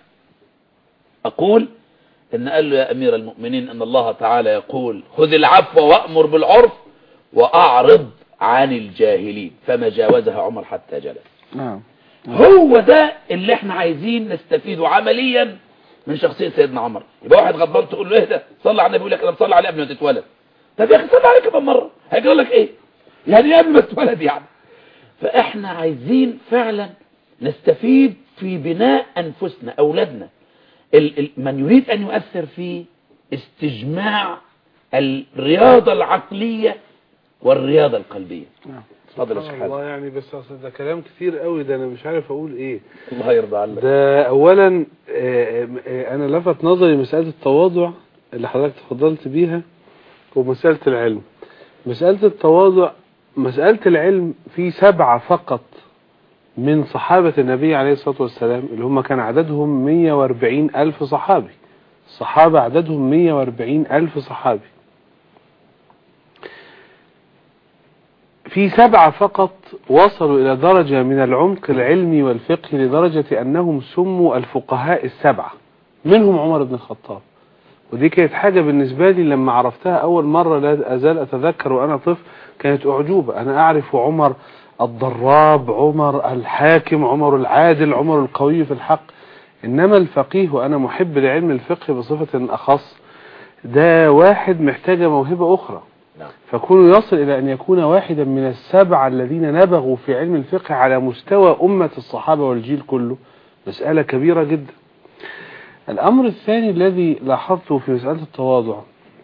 اقول ان قال له يا امير المؤمنين ان الله تعالى يقول خذ العفو وامر بالعرف واعرض عن الجاهلين فما جاوزها عمر حتى جلس نعم هو ده اللي احنا عايزين نستفيده عمليا من شخصية سيدنا عمر يبقى واحد غضبان تقول له اهدى صلى على النبي يقول لك انا بصلي عليه قبل ما تتولد طب يا اخي صلي عليه كمان مرة هيقول لك ايه يعني إيه قبل ما تتولد يعني فاحنا عايزين فعلا نستفيد في بناء انفسنا اولادنا ال ال من يريد ان يؤثر في استجماع الرياضة العقلية والرياضة القلبية نعم اتفضل يا شيخ سبحان حازم الله يعني بس اصل ده كلام كتير قوي ده انا مش عارف اقول ايه الله يرضى عنك ده اولا آه، آه، انا لفت نظري مسألة التواضع اللي حضرتك تفضلت بيها ومسألة العلم مسألة التواضع مسألة العلم في سبعة فقط من صحابة النبي عليه الصلاة والسلام اللي هم كان عددهم 140 ألف صحابي الصحابة عددهم 140 ألف صحابي في سبعة فقط وصلوا إلى درجة من العمق العلمي والفقه لدرجة أنهم سموا الفقهاء السبعة منهم عمر بن الخطاب ودي كانت حاجة بالنسبة لي لما عرفتها أول مرة لا أزال أتذكر وأنا طفل كانت أعجوبة أنا أعرف عمر الضراب عمر الحاكم عمر العادل عمر القوي في الحق إنما الفقيه وأنا محب لعلم الفقه بصفة أخص ده واحد محتاج موهبة أخرى نعم. فكونه يصل إلى أن يكون واحدا من السبعة الذين نبغوا في علم الفقه على مستوى أمة الصحابة والجيل كله مسألة كبيرة جدا الأمر الثاني الذي لاحظته في مسألة التواضع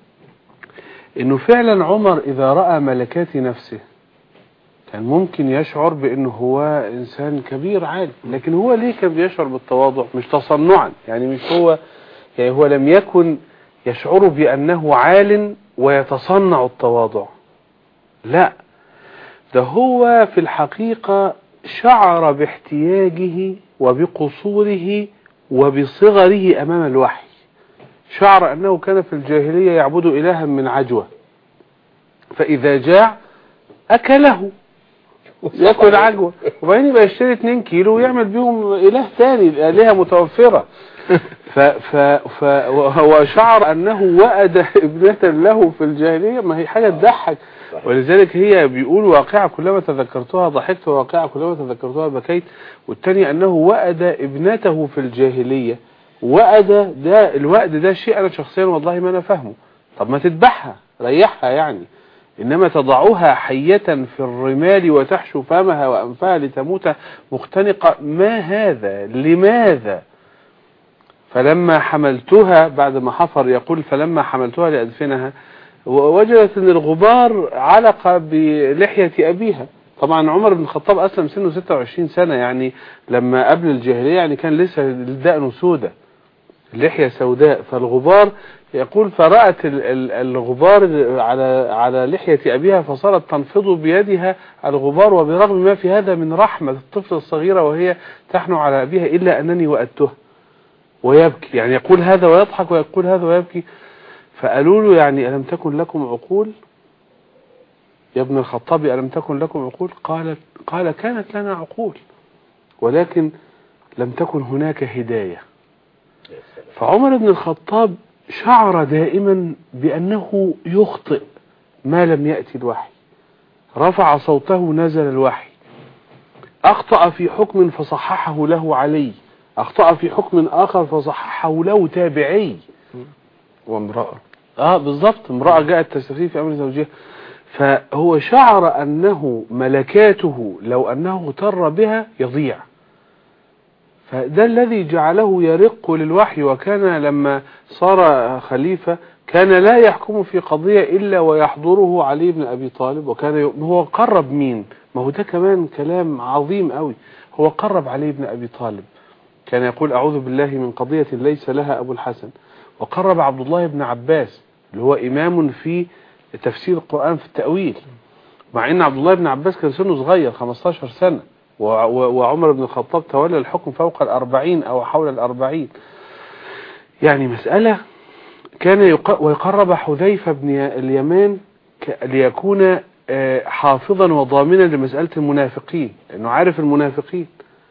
أنه فعلا عمر إذا رأى ملكات نفسه كان ممكن يشعر بأنه هو إنسان كبير عالي لكن هو ليه كان بيشعر بالتواضع مش تصنعا يعني مش هو يعني هو لم يكن يشعر بأنه عال ويتصنع التواضع لا ده هو في الحقيقة شعر باحتياجه وبقصوره وبصغره أمام الوحي شعر أنه كان في الجاهلية يعبد إلها من عجوة فإذا جاع أكله ياكل عجوة وبعدين يبقى يشتري 2 كيلو ويعمل بيهم إله تاني الآلهة متوفرة ف ف ف وشعر أنه وأد ابنة له في الجاهلية ما هي حاجة تضحك ولذلك هي بيقول واقعة كلما تذكرتها ضحكت وواقعة كلما تذكرتها بكيت والتاني أنه وأد ابنته في الجاهلية وأد ده الوأد ده شيء أنا شخصيا والله ما أنا فاهمه طب ما تذبحها ريحها يعني إنما تضعها حية في الرمال وتحشو فمها وأنفها لتموت مختنقة ما هذا لماذا فلما حملتها بعد ما حفر يقول فلما حملتها لأدفنها وجدت ان الغبار علق بلحية أبيها طبعا عمر بن الخطاب أسلم سنه 26 سنة يعني لما قبل الجاهلية يعني كان لسه الدقن سودة اللحية سوداء فالغبار يقول فرأت ال- ال- الغبار على على لحية أبيها فصارت تنفض بيدها الغبار وبرغم ما في هذا من رحمة الطفل الصغيرة وهي تحنو على أبيها إلا أنني وأدته ويبكي يعني يقول هذا ويضحك ويقول هذا ويبكي فقالوا له يعني ألم تكن لكم عقول يا ابن الخطاب ألم تكن لكم عقول قال قال كانت لنا عقول ولكن لم تكن هناك هداية فعمر بن الخطاب شعر دائما بأنه يخطئ ما لم يأتي الوحي رفع صوته نزل الوحي أخطأ في حكم فصححه له علي أخطأ في حكم آخر فصححه له تابعي وامرأة اه بالظبط امرأة جاءت تستفيد في أمر زوجها فهو شعر أنه ملكاته لو أنه اغتر بها يضيع فده الذي جعله يرق للوحي وكان لما صار خليفة كان لا يحكم في قضية إلا ويحضره علي بن أبي طالب وكان ي... هو قرب مين ما هو ده كمان كلام عظيم قوي هو قرب علي بن أبي طالب كان يقول أعوذ بالله من قضية ليس لها أبو الحسن وقرب عبد الله بن عباس اللي هو إمام في تفسير القرآن في التأويل مع ان عبد الله بن عباس كان سنه صغير 15 سنة و- و- وعمر بن الخطاب تولى الحكم فوق الأربعين أو حول الأربعين يعني مسألة كان يق- ويقرب حذيفة بن اليمان ك- ليكون آه، حافظا وضامنا لمسألة المنافقين لأنه عارف المنافقين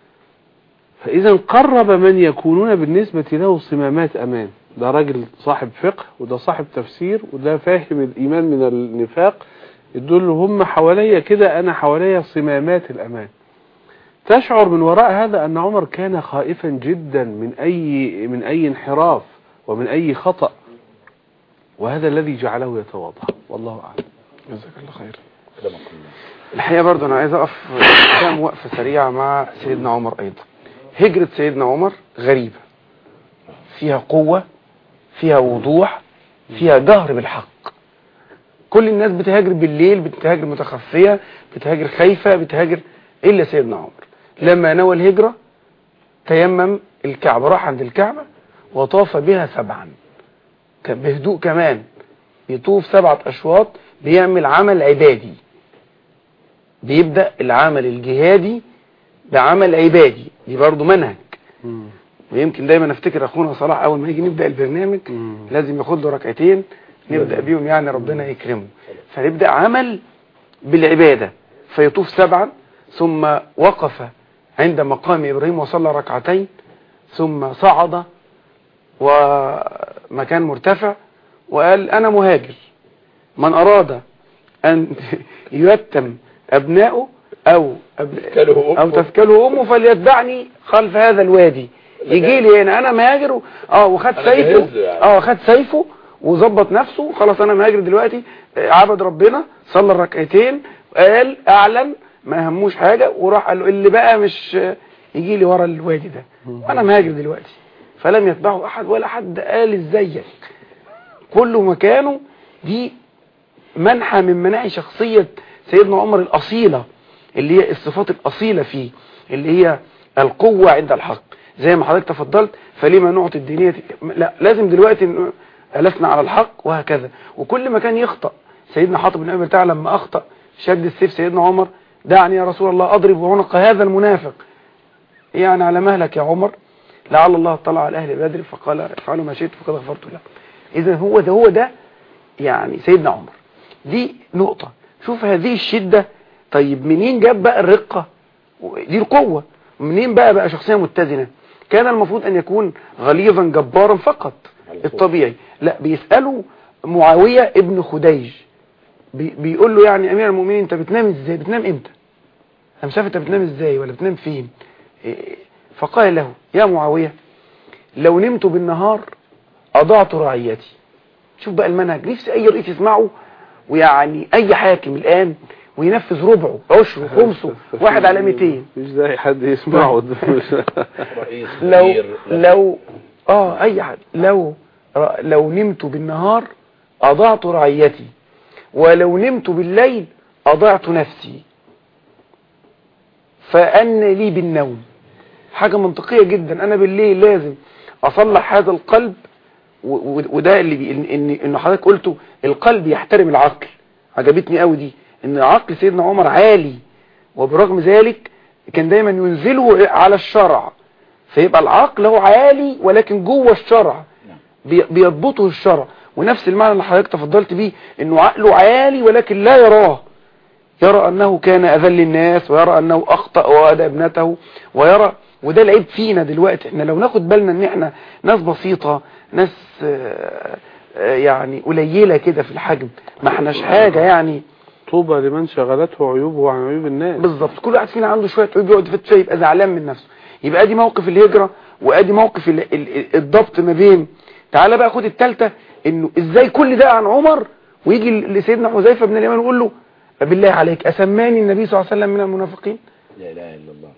فإذا قرب من يكونون بالنسبة له صمامات أمان ده راجل صاحب فقه وده صاحب تفسير وده فاهم الإيمان من النفاق دول هم حواليا كده أنا حواليا صمامات الأمان تشعر من وراء هذا أن عمر كان خائفا جدا من أي من أي انحراف ومن أي خطأ وهذا الذي جعله يتواضع والله أعلم جزاك الله خير الحقيقة برضه أنا عايز أقف كام وقفة سريعة مع سيدنا عمر أيضا هجرة سيدنا عمر غريبة فيها قوة فيها وضوح فيها جهر بالحق كل الناس بتهاجر بالليل بتهاجر متخفية بتهاجر خايفة بتهاجر إلا سيدنا عمر لما نوى الهجرة تيمم الكعبة راح عند الكعبة وطاف بها سبعا كان بهدوء كمان يطوف سبعة أشواط بيعمل عمل عبادي بيبدأ العمل الجهادي بعمل عبادي دي برضه منهج ويمكن دايما افتكر اخونا صلاح اول ما يجي نبدا البرنامج لازم ياخد له ركعتين نبدا بيهم يعني ربنا يكرمه فنبدا عمل بالعباده فيطوف سبعا ثم وقف عند مقام إبراهيم وصلى ركعتين ثم صعد ومكان مرتفع وقال أنا مهاجر من أراد أن يتم أبنائه أو أب... تسكله أمه. أو تسكله أمه فليتبعني خلف هذا الوادي يجي لي هنا أنا مهاجر و... اه وخد أنا سيفه جهزه يعني. اه خد سيفه وظبط نفسه خلاص أنا مهاجر دلوقتي آه، عبد ربنا صلى الركعتين قال أعلن ما هموش حاجة وراح قال له اللي بقى مش آه، يجي لي ورا الوادي ده وأنا مهاجر دلوقتي فلم يتبعه أحد ولا حد قال ازيك كله مكانه دي منحى من مناحي شخصية سيدنا عمر الأصيلة اللي هي الصفات الأصيلة فيه اللي هي القوة عند الحق زي ما حضرتك تفضلت فلما نعطي الدينية لا لازم دلوقتي ن- ألسنا على الحق وهكذا وكل ما كان يخطأ سيدنا حاطب بن أبي بتاع لما أخطأ شد السيف سيدنا عمر دعني يا رسول الله أضرب عنق هذا المنافق يعني على مهلك يا عمر لعل الله اطلع على أهل بدر فقال افعلوا ما شئت فقد غفرت له إذا هو ده هو ده يعني سيدنا عمر دي نقطة شوف هذه الشدة طيب منين جاب بقى الرقة دي القوة منين بقى بقى شخصية متزنة كان المفروض أن يكون غليظا جبارا فقط الطبيعي لا بيسألوا معاوية ابن خديج بي بيقول له يعني أمير المؤمنين أنت بتنام إزاي بتنام إمتى أنا مش عارف أنت بتنام إزاي ولا بتنام فين إيه، فقال له يا معاوية لو نمت بالنهار أضعت رعيتي شوف بقى المنهج نفسي أي رئيس يسمعه ويعني أي حاكم الآن وينفذ ربعه عشره خمسه واحد على 200 مش زي حد يسمعه رئيس لو كبير لو اه اي حد لو ر- لو نمت بالنهار اضعت رعيتي ولو نمت بالليل اضعت نفسي فان لي بالنوم حاجة منطقية جدا انا بالليل لازم اصلح هذا القلب و- و- وده اللي بي ان ان إن حضرتك قلته القلب يحترم العقل عجبتني قوي دي ان عقل سيدنا عمر عالي وبرغم ذلك كان دايما ينزله على الشرع فيبقى العقل هو عالي ولكن جوه الشرع بي- بيضبطه الشرع ونفس المعنى اللي حضرتك تفضلت بيه انه عقله عالي ولكن لا يراه يرى انه كان اذل الناس ويرى انه اخطأ وادى ابنته ويرى وده العيب فينا دلوقتي احنا لو ناخد بالنا ان احنا ناس بسيطة ناس آه، آه، يعني قليلة كده في الحجم ما احناش حاجة يعني طوبى لمن شغلته عيوبه عن عيوب الناس بالظبط كل واحد فينا عنده شويه عيوب يقعد يفتش فيها يبقى زعلان من نفسه يبقى ادي موقف الهجره وادي موقف ال- ال- الضبط ما بين تعالى بقى خد الثالثه انه ازاي كل ده عن عمر ويجي لسيدنا حذيفه بن اليمان ويقول له بالله عليك اسماني النبي صلى الله عليه وسلم من المنافقين لا اله الا الله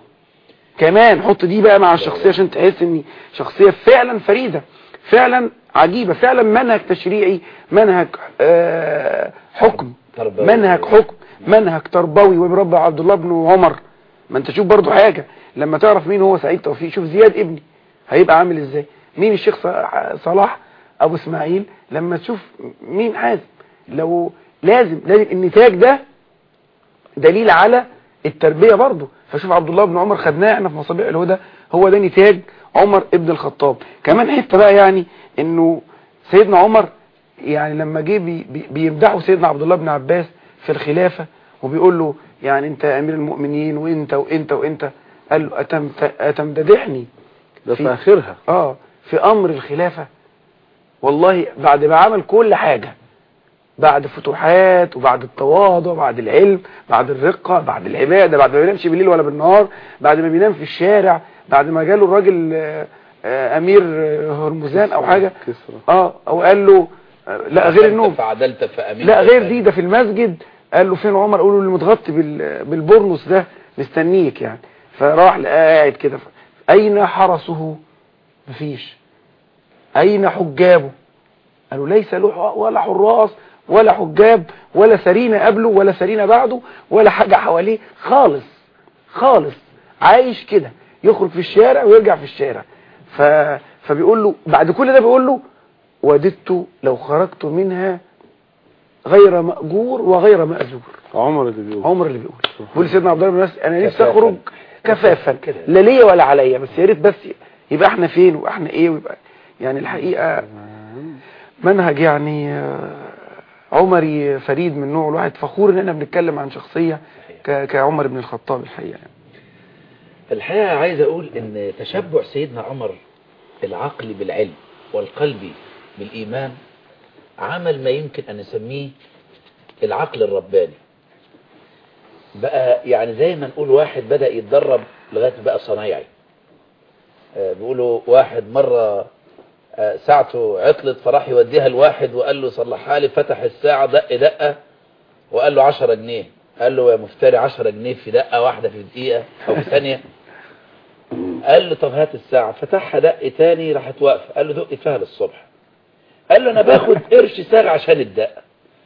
كمان حط دي بقى مع الشخصيه عشان تحس ان شخصيه فعلا فريده فعلا عجيبه فعلا منهج تشريعي منهج آه، حكم تربوي. منهج حكم منهج تربوي وبرب عبد الله بن عمر ما انت شوف برضو حاجه لما تعرف مين هو سعيد توفيق شوف زياد ابني هيبقى عامل ازاي مين الشيخ ص- صلاح ابو اسماعيل لما تشوف مين حازم لو لازم لازم النتاج ده دليل على التربية برضه فشوف عبد الله بن عمر خدناه احنا في مصابيح الهدى هو ده نتاج عمر ابن الخطاب كمان حته بقى يعني انه سيدنا عمر يعني لما جه بي بي بيمدحه سيدنا عبد الله بن عباس في الخلافة وبيقول له يعني انت امير المؤمنين وانت وانت وانت قال له أتمت اتمددحني ده في- في اخرها اه في امر الخلافة والله بعد ما عمل كل حاجة بعد فتوحات وبعد التواضع بعد العلم بعد الرقة بعد العبادة بعد ما بينامش بالليل ولا بالنهار بعد ما بينام في الشارع بعد ما جاله الراجل آه، آه، امير آه، هرمزان او حاجة كسرى اه او قال له آه، لا غير النوم فعدلت فامنت لا غير دي ده في المسجد قال له فين عمر قالوا له اللي متغطي بال- بالبرنس ده مستنيك يعني فراح لقاه قاعد كده اين حرسه مفيش اين حجابه قالوا ليس له ح- ولا حراس ولا حجاب ولا سرينة قبله ولا سرينة بعده ولا حاجة حواليه خالص خالص عايش كده يخرج في الشارع ويرجع في الشارع ف... فبيقول له بعد كل ده بيقول له وددت لو خرجت منها غير مأجور وغير مأزور عمر اللي بيقول عمر اللي بيقول بيقول سيدنا عبد الله بن مسعود انا نفسي كفافاً. اخرج كفافا لا ليا ولا عليا بس يا ريت بس يبقى احنا فين واحنا ايه ويبقى يعني الحقيقه منهج يعني آه، عمري فريد من نوعه الواحد فخور ان احنا بنتكلم عن شخصيه ك- كعمر بن الخطاب الحقيقه يعني. الحقيقة عايز أقول إن تشبع سيدنا عمر العقل بالعلم والقلب بالإيمان عمل ما يمكن أن نسميه العقل الرباني بقى يعني زي ما نقول واحد بدأ يتدرب لغاية ما بقى صنايعي آه، بيقولوا واحد مرة آه، ساعته عطلت فراح يوديها لواحد وقال له صلحها لي فتح الساعة دق دقة وقال له 10 جنيه قال له يا مفتري 10 جنيه في دقة واحدة في دقيقة أو في ثانية قال له طب هات الساعة فتحها دق تاني راحت واقفة قال له دق فيها للصبح قال له انا باخد قرش ساغ عشان الدقة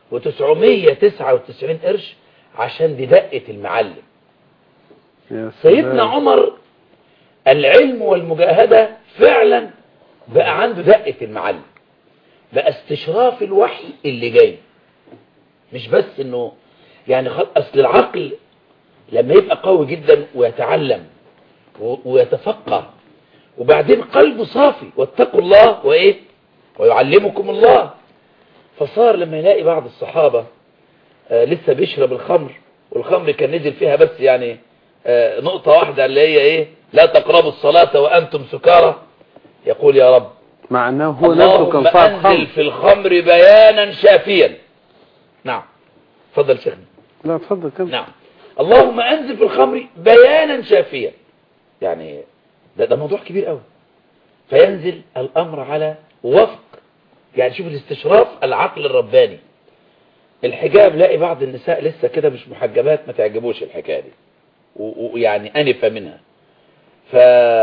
و999 قرش عشان دي دقة المعلم يا سيدنا سلام. عمر العلم والمجاهدة فعلا بقى عنده دقة المعلم بقى استشراف الوحي اللي جاي مش بس انه يعني خل... اصل العقل لما يبقى قوي جدا ويتعلم و... ويتفقه وبعدين قلبه صافي واتقوا الله وايه ويعلمكم الله فصار لما يلاقي بعض الصحابة آه لسه بيشرب الخمر والخمر كان نزل فيها بس يعني آه نقطة واحدة اللي هي ايه لا تقربوا الصلاة وانتم سكارى يقول يا رب مع انه هو نفسه اللهم كان صاحب انزل خمر في الخمر بيانا شافيا نعم تفضل شيخنا لا اتفضل كمل نعم اللهم انزل في الخمر بيانا شافيا يعني ده, ده موضوع كبير قوي فينزل الامر على وفق يعني شوف الاستشراف العقل الرباني الحجاب لاقي بعض النساء لسه كده مش محجبات ما تعجبوش الحكايه دي و- ويعني انف منها ف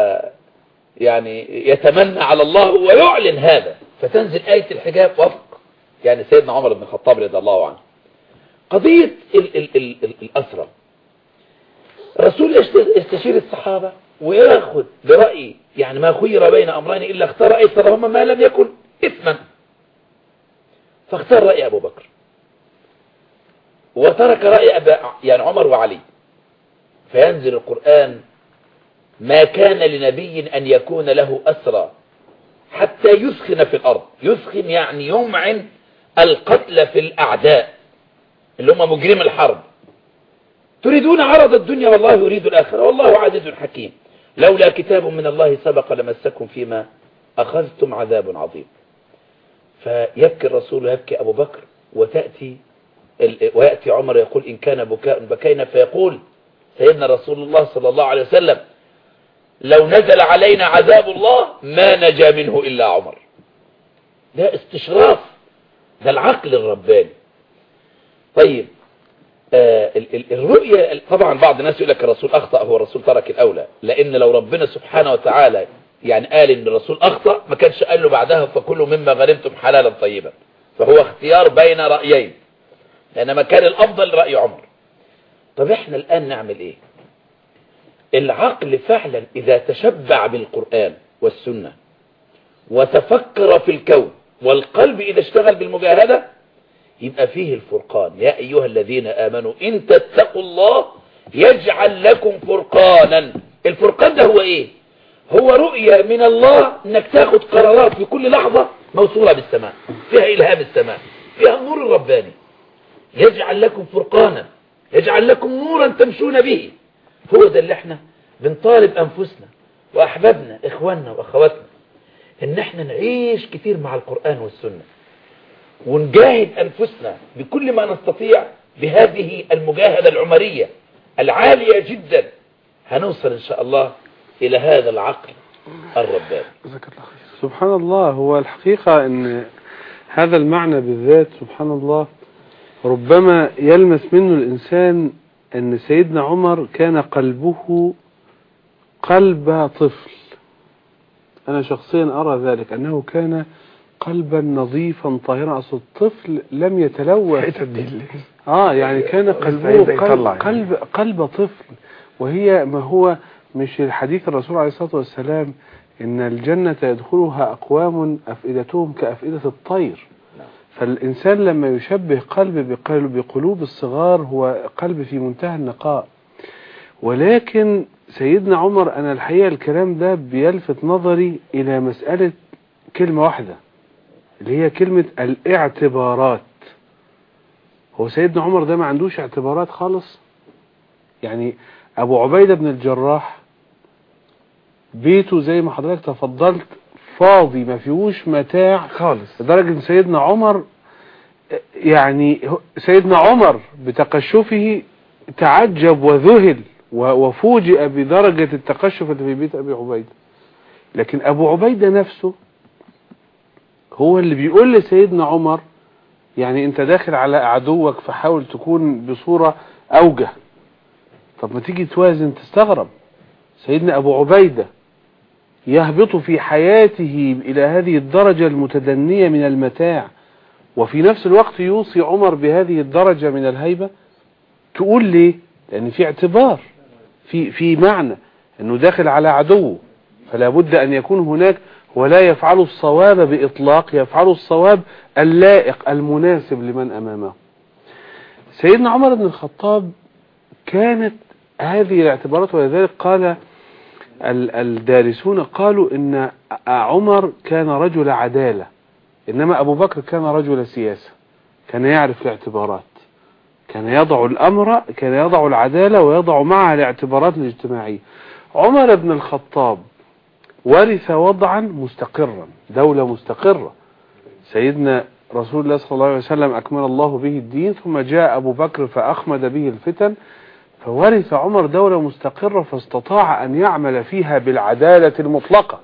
يعني يتمنى على الله ويعلن هذا فتنزل آية الحجاب وفق يعني سيدنا عمر بن الخطاب رضي الله عنه قضية ال ال ال ال الأسرة الرسول يشت- يستشير الصحابة وياخد برأي يعني ما خير بين أمرين إلا اختار أيسرهما ما لم يكن إثما فاختار رأي أبو بكر وترك رأي أبا يعني عمر وعلي فينزل القرآن ما كان لنبي أن يكون له أسرى حتى يسخن في الأرض يسخن يعني يمعن القتل في الأعداء اللي هم مجرم الحرب تريدون عرض الدنيا والله يريد الآخرة والله عزيز حكيم لولا كتاب من الله سبق لمسكم فيما أخذتم عذاب عظيم فيبكي الرسول ويبكي أبو بكر وتأتي ال- ويأتي عمر يقول إن كان بكاء بكينا فيقول سيدنا رسول الله صلى الله عليه وسلم لو نزل علينا عذاب الله ما نجا منه إلا عمر ده استشراف ده العقل الرباني طيب آه ال- ال- الرؤية ال- طبعا بعض الناس يقول لك الرسول أخطأ هو الرسول ترك الأولى لأن لو ربنا سبحانه وتعالى يعني قال إن الرسول أخطأ ما كانش قال له بعدها فكلوا مما غنمتم حلالا طيبا فهو اختيار بين رأيين لأنما كان الأفضل رأي عمر طب احنا الآن نعمل ايه العقل فعلا إذا تشبع بالقرآن والسنة وتفكر في الكون والقلب إذا اشتغل بالمجاهدة يبقى فيه الفرقان يا أيها الذين آمنوا إن تتقوا الله يجعل لكم فرقانا الفرقان ده هو إيه هو رؤية من الله انك تاخد قرارات في كل لحظة موصولة بالسماء فيها إلهام السماء فيها النور الرباني يجعل لكم فرقانا يجعل لكم نورا تمشون به هو ده اللي احنا بنطالب أنفسنا وأحبابنا إخواننا وأخواتنا إن احنا نعيش كتير مع القرآن والسنة ونجاهد أنفسنا بكل ما نستطيع بهذه المجاهدة العمرية العالية جدا هنوصل إن شاء الله إلى هذا العقل الرباني جزاك الله خير سبحان الله هو الحقيقة ان هذا المعنى بالذات سبحان الله ربما يلمس منه الإنسان أن سيدنا عمر كان قلبه قلب طفل أنا شخصيا أرى ذلك أنه كان قلبا نظيفا طاهرا أصل الطفل لم يتلوث حتت دي اللي اه يعني كان لسه قلبه عايز قلب, يطلع يعني. قلب قلب طفل وهي ما هو مش الحديث الرسول عليه الصلاة والسلام ان الجنة يدخلها اقوام افئدتهم كافئدة الطير نعم. فالانسان لما يشبه قلب بقلب بقلوب الصغار هو قلب في منتهى النقاء ولكن سيدنا عمر انا الحقيقة الكلام ده بيلفت نظري الى مسألة كلمة واحدة اللي هي كلمة الاعتبارات هو سيدنا عمر ده ما عندوش اعتبارات خالص يعني ابو عبيدة بن الجراح بيته زي ما حضرتك تفضلت فاضي ما فيهوش متاع خالص لدرجة ان سيدنا عمر يعني هو- سيدنا عمر بتقشفه تعجب وذهل و- وفوجئ بدرجة التقشف اللي في بيت ابي عبيدة لكن ابو عبيدة نفسه هو اللي بيقول لسيدنا عمر يعني انت داخل على عدوك فحاول تكون بصورة اوجه طب ما تيجي توازن تستغرب سيدنا ابو عبيدة يهبط في حياته الى هذه الدرجة المتدنية من المتاع وفي نفس الوقت يوصي عمر بهذه الدرجة من الهيبة تقول ليه لان في اعتبار في في معنى انه داخل على عدوه فلا بد ان يكون هناك ولا يفعل الصواب باطلاق يفعل الصواب اللائق المناسب لمن امامه سيدنا عمر بن الخطاب كانت هذه الاعتبارات ولذلك قال ال- الدارسون قالوا ان عمر كان رجل عدالة انما ابو بكر كان رجل سياسة كان يعرف الاعتبارات كان يضع الامر كان يضع العدالة ويضع معها الاعتبارات الاجتماعية عمر بن الخطاب ورث وضعا مستقرا دولة مستقرة سيدنا رسول الله صلى الله عليه وسلم أكمل الله به الدين ثم جاء أبو بكر فأخمد به الفتن فورث عمر دولة مستقرة فاستطاع أن يعمل فيها بالعدالة المطلقة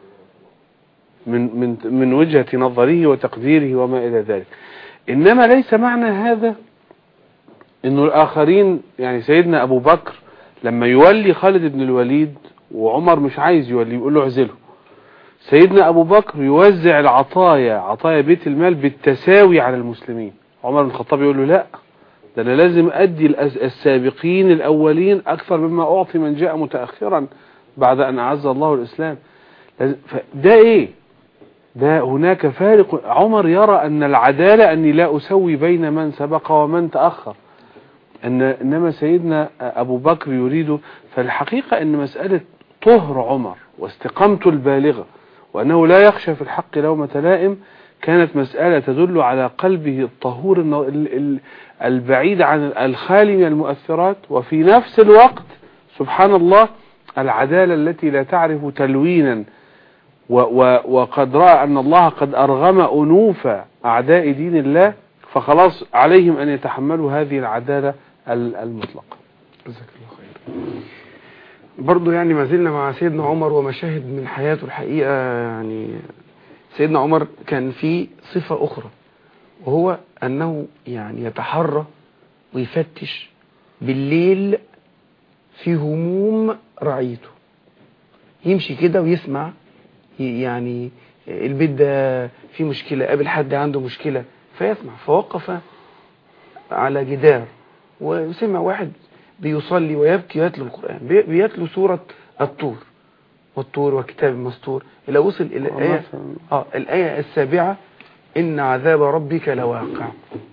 من من من وجهة نظره وتقديره وما إلى ذلك إنما ليس معنى هذا إنه الآخرين يعني سيدنا أبو بكر لما يولي خالد بن الوليد وعمر مش عايز يولي يقول له اعزله سيدنا أبو بكر يوزع العطايا عطايا بيت المال بالتساوي على المسلمين عمر بن الخطاب يقول له لا ده أنا لازم أدي الأس- السابقين الأولين أكثر مما أعطي من جاء متأخرا بعد أن أعز الله الإسلام لازم- فده إيه ده هناك فارق عمر يرى أن العدالة أني لا أسوي بين من سبق ومن تأخر أن إنما سيدنا أبو بكر يريد فالحقيقة أن مسألة طهر عمر واستقامته البالغة وأنه لا يخشى في الحق لومة لائم كانت مسألة تدل على قلبه الطهور الن- ال- ال- البعيد عن الخالي من المؤثرات وفي نفس الوقت سبحان الله العدالة التي لا تعرف تلوينا و و وقد رأى أن الله قد أرغم أنوف أعداء دين الله فخلاص عليهم أن يتحملوا هذه العدالة ال- المطلقة جزاك الله خير برضو يعني ما زلنا مع سيدنا عمر ومشاهد من حياته الحقيقة يعني سيدنا عمر كان في صفة أخرى وهو أنه يعني يتحرى ويفتش بالليل في هموم رعيته يمشي كده ويسمع ي- يعني البيت ده فيه مشكلة قابل حد عنده مشكلة فيسمع فوقف على جدار وسمع واحد بيصلي ويبكي ويتلو القرآن بي- بيتلو سورة الطور والطور وكتاب مسطور إلى وصل إلى الآية آه الآية السابعة إن عذاب ربك لواقع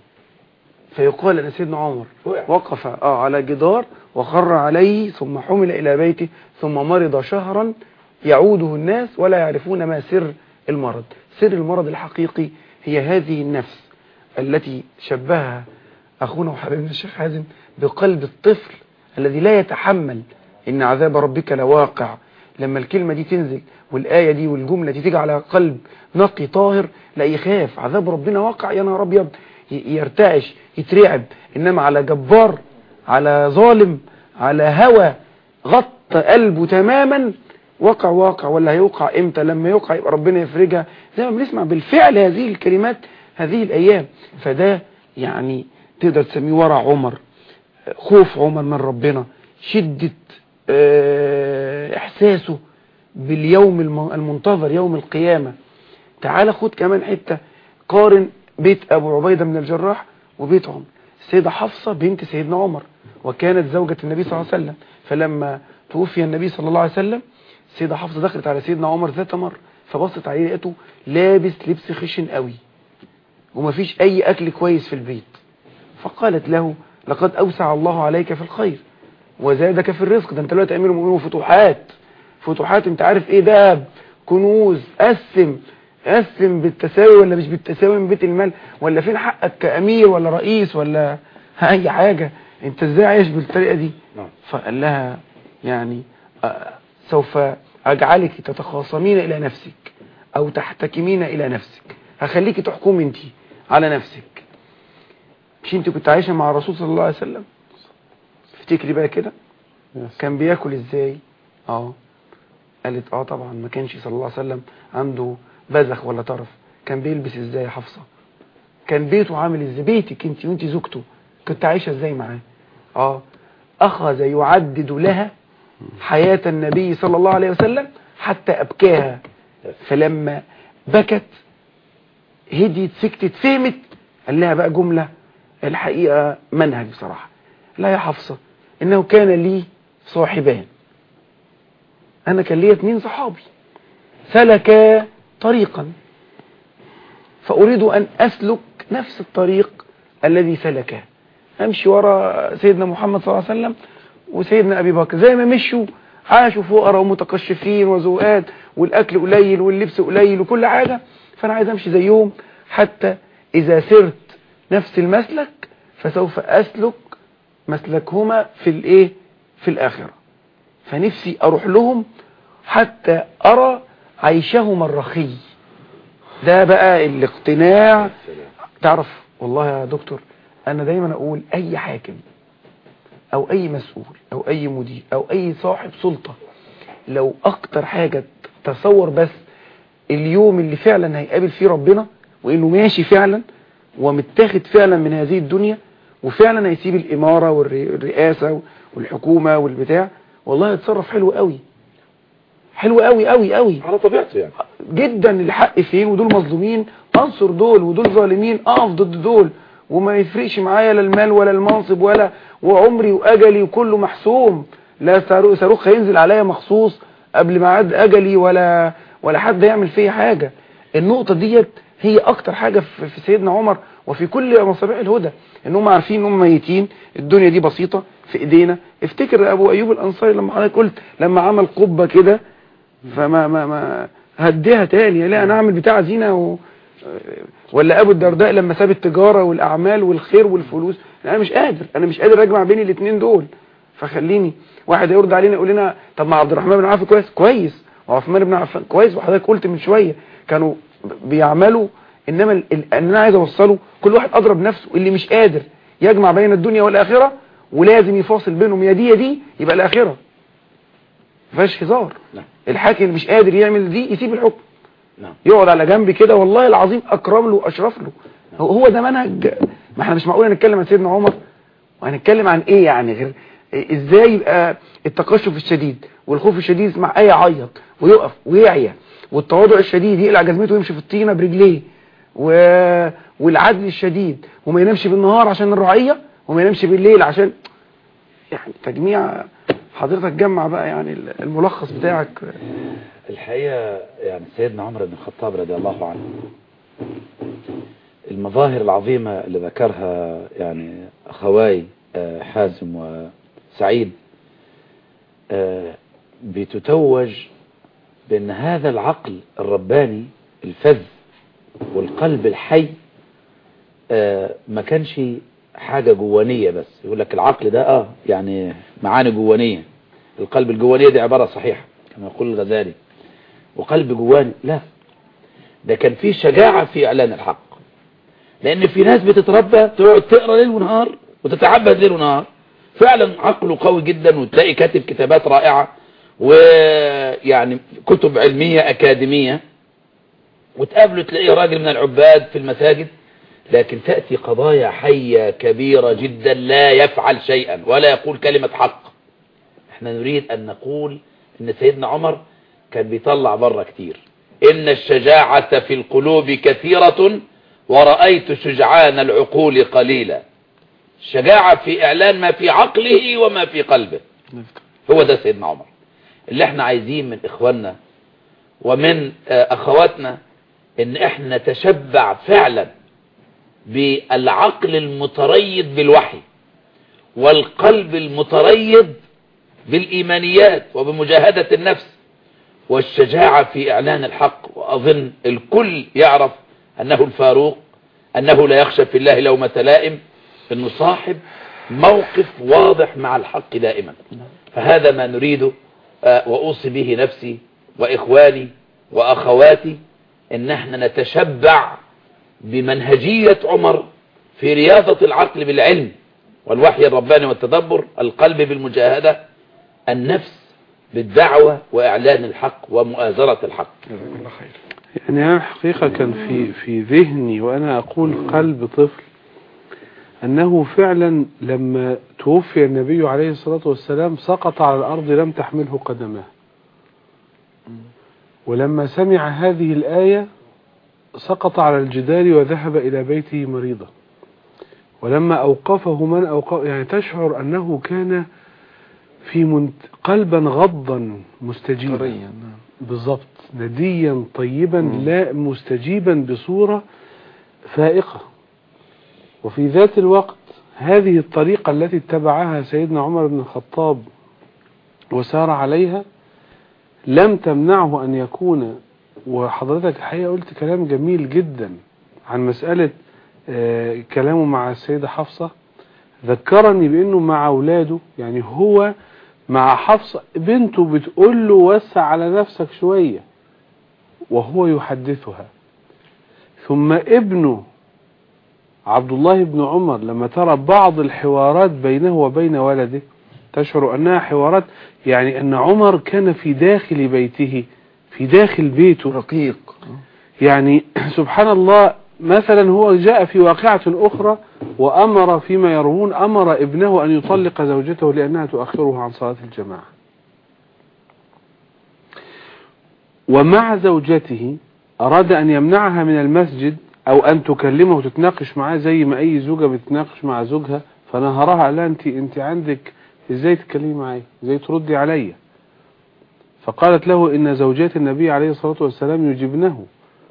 فيقال أن سيدنا عمر وقف آه على جدار وخر عليه ثم حمل إلى بيته ثم مرض شهرا يعوده الناس ولا يعرفون ما سر المرض سر المرض الحقيقي هي هذه النفس التي شبهها أخونا وحبيبنا الشيخ حازم بقلب الطفل الذي لا يتحمل إن عذاب ربك لواقع لما الكلمة دي تنزل والآية دي والجملة دي تيجي على قلب نقي طاهر لا يخاف عذاب ربنا واقع يا نهار أبيض ي- يرتعش يترعب إنما على جبار على ظالم على هوى غطى قلبه تماما وقع واقع ولا هيوقع امتى لما يوقع يبقى ربنا يفرجها زي ما بنسمع بالفعل هذه الكلمات هذه الأيام فده يعني تقدر تسميه ورع عمر خوف عمر من ربنا شدة آه، إحساسه باليوم الم- المنتظر يوم القيامة تعال خد كمان حتة قارن بيت أبو عبيدة من الجراح وبيت عمر السيدة حفصة بنت سيدنا عمر وكانت زوجة النبي صلى الله عليه وسلم فلما توفي النبي صلى الله عليه وسلم السيدة حفصة دخلت على سيدنا عمر ذات مرة فبصت عليه لقيته لابس لبس خشن قوي ومفيش أي أكل كويس في البيت فقالت له لقد أوسع الله عليك في الخير وزادك في الرزق ده انت دلوقتي امير المؤمنين وفتوحات فتوحات انت عارف ايه دهب كنوز قسم قسم بالتساوي ولا مش بالتساوي من بيت المال ولا فين حقك كأمير ولا رئيس ولا أي حاجة أنت إزاي عايش بالطريقة دي نعم. فقال لها يعني آه، سوف أجعلك تتخاصمين إلى نفسك أو تحتكمين إلى نفسك هخليك تحكمي أنت على نفسك مش أنت كنت عايشة مع الرسول صلى الله عليه وسلم افتكري بقى كده يس. كان بياكل ازاي اه قالت اه طبعا ما كانش صلى الله عليه وسلم عنده بذخ ولا طرف كان بيلبس ازاي يا حفصه كان بيته عامل ازاي بيتك انت وانت زوجته كنت عايشه ازاي معاه اه اخذ يعدد لها حياه النبي صلى الله عليه وسلم حتى ابكاها فلما بكت هديت سكتت فهمت قال لها بقى جمله الحقيقه منهج بصراحه لا يا حفصه انه كان لي صاحبان انا كان لي اتنين صحابي سلكا طريقا فاريد ان اسلك نفس الطريق الذي سلكه امشي ورا سيدنا محمد صلى الله عليه وسلم وسيدنا ابي بكر زي ما مشوا عاشوا فقراء ومتقشفين وذوقات والاكل قليل واللبس قليل وكل حاجه فانا عايز امشي زيهم حتى اذا سرت نفس المسلك فسوف اسلك مسلكهما في الايه في الاخره فنفسي اروح لهم حتى ارى عيشهما الرخي ده بقى الاقتناع تعرف والله يا دكتور انا دايما اقول اي حاكم او اي مسؤول او اي مدير او اي صاحب سلطة لو اكتر حاجة تصور بس اليوم اللي فعلا هيقابل فيه ربنا وانه ماشي فعلا ومتاخد فعلا من هذه الدنيا وفعلا هيسيب الامارة والرئاسة والحكومة والبتاع والله يتصرف حلو قوي حلو قوي قوي قوي على طبيعته يعني جدا الحق فين ودول مظلومين انصر دول ودول ظالمين اقف ضد دول وما يفرقش معايا لا المال ولا المنصب ولا وعمري واجلي وكله محسوم لا صاروخ صاروخ هينزل عليا مخصوص قبل ما عد اجلي ولا ولا حد يعمل فيا حاجه النقطه ديت هي اكتر حاجه في في سيدنا عمر وفي كل مصابيح الهدى ان هم عارفين ان هم ميتين الدنيا دي بسيطه في ايدينا افتكر ابو ايوب الانصاري لما حضرتك قلت لما عمل قبه كده فما ما ما هديها تاني لا انا اعمل بتاع زينه و... ولا ابو الدرداء لما ساب التجاره والاعمال والخير والفلوس انا مش قادر انا مش قادر اجمع بين الاثنين دول فخليني واحد يرد علينا يقول لنا طب ما عبد الرحمن بن عوف كويس كويس وعثمان بن عفان كويس وحضرتك قلت من شويه كانوا بيعملوا انما ال- ال- اللي انا عايز اوصله كل واحد اضرب نفسه اللي مش قادر يجمع بين الدنيا والاخره ولازم يفاصل بينهم يا دي يا دي يبقى الاخره مفيهاش هزار نعم. الحاكم اللي مش قادر يعمل دي يسيب الحكم نعم يقعد على جنب كده والله العظيم اكرم له واشرف له هو- هو ده منهج ما احنا مش معقول نتكلم عن سيدنا عمر وهنتكلم عن ايه يعني غير إيه- ازاي يبقى التقشف الشديد والخوف الشديد يسمع اي يعيط ويقف ويعيا والتواضع الشديد يقلع جزمته ويمشي في الطينه برجليه و... والعدل الشديد وما ينامش بالنهار عشان الرعيه وما ينامش بالليل عشان يعني تجميع حضرتك جمع بقى يعني الملخص بتاعك الحقيقة يعني سيدنا عمر بن الخطاب رضي الله عنه المظاهر العظيمة اللي ذكرها يعني أخواي آه، حازم وسعيد آه، بتتوج بأن هذا العقل الرباني الفذ والقلب الحي آه، ما كانش حاجة جوانية بس يقول لك العقل ده اه يعني معاني جوانية القلب الجوانية دي عبارة صحيحة كما يقول الغزالي وقلب جواني لا ده كان فيه شجاعة في إعلان الحق لأن في ناس بتتربى تقعد تقرأ ليل ونهار وتتعبد ليل ونهار فعلا عقله قوي جدا وتلاقي كاتب كتابات رائعة ويعني كتب علمية أكاديمية وتقابله تلاقيه راجل من العباد في المساجد لكن تأتي قضايا حية كبيرة جدا لا يفعل شيئا ولا يقول كلمة حق احنا نريد ان نقول ان سيدنا عمر كان بيطلع بره كتير ان الشجاعة في القلوب كثيرة ورأيت شجعان العقول قليلا الشجاعة في اعلان ما في عقله وما في قلبه هو ده سيدنا عمر اللي احنا عايزين من اخواننا ومن آه، اخواتنا ان احنا نتشبع فعلا بالعقل المتريد بالوحي والقلب المتريد بالإيمانيات وبمجاهدة النفس والشجاعة في إعلان الحق وأظن الكل يعرف أنه الفاروق أنه لا يخشى في الله لومة لائم أنه صاحب موقف واضح مع الحق دائما فهذا ما نريده آه، وأوصي به نفسي وإخواني وأخواتي إن احنا نتشبع بمنهجية عمر في رياضة العقل بالعلم والوحي الرباني والتدبر القلب بالمجاهدة النفس بالدعوة وإعلان الحق ومؤازرة الحق يعني أنا حقيقة كان في في ذهني وأنا أقول قلب طفل أنه فعلا لما توفي النبي عليه الصلاة والسلام سقط على الأرض لم تحمله قدماه ولما سمع هذه الآية سقط على الجدار وذهب إلى بيته مريضا ولما أوقفه من أوقف يعني تشعر أنه كان في منت... قلبا غضا مستجيبا طريا نعم بالضبط نديا طيبا مم. لا مستجيبا بصورة فائقة وفي ذات الوقت هذه الطريقة التي اتبعها سيدنا عمر بن الخطاب وسار عليها لم تمنعه أن يكون وحضرتك الحقيقة قلت كلام جميل جدا عن مسألة آه، كلامه مع السيدة حفصة ذكرني بأنه مع أولاده يعني هو مع حفصة بنته بتقول له وسع على نفسك شوية وهو يحدثها ثم ابنه عبد الله بن عمر لما ترى بعض الحوارات بينه وبين ولده تشعر أنها حوارات يعني أن عمر كان في داخل بيته في داخل بيته رقيق يعني سبحان الله مثلا هو جاء في واقعة أخرى وأمر فيما يروون أمر ابنه أن يطلق زوجته لأنها تؤخره عن صلاة الجماعة ومع زوجته أراد أن يمنعها من المسجد أو أن تكلمه وتتناقش معاه زي ما أي زوجة بتناقش مع زوجها فنهرها قال لها أنت, أنت عندك إزاي تتكلمي معايا إزاي تردي عليا فقالت له إن زوجات النبي عليه الصلاة والسلام يجبنه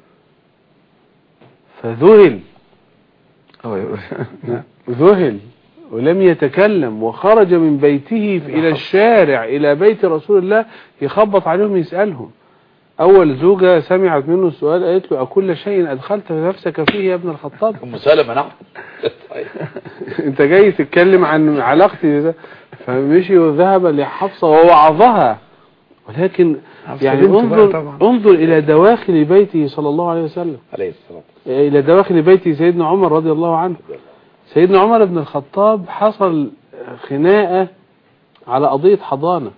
فذهل أيوة. ذهل ولم يتكلم وخرج من بيته إلى الشارع إلى بيت رسول الله يخبط عليهم يسألهم أول زوجة سمعت منه السؤال قالت له أكل شيء أدخلت نفسك فيه يا ابن الخطاب أم سلمة نعم طيب. أنت جاي تتكلم عن علاقتي ده فمشي وذهب لحفصة ووعظها ولكن حفصة يعني بنته بقى انظر طبعا. انظر إلى دواخل بيته صلى الله عليه وسلم عليه الصلاة والسلام. إلى دواخل بيت سيدنا عمر رضي الله عنه سيدنا عمر بن الخطاب حصل خناقة على قضية حضانة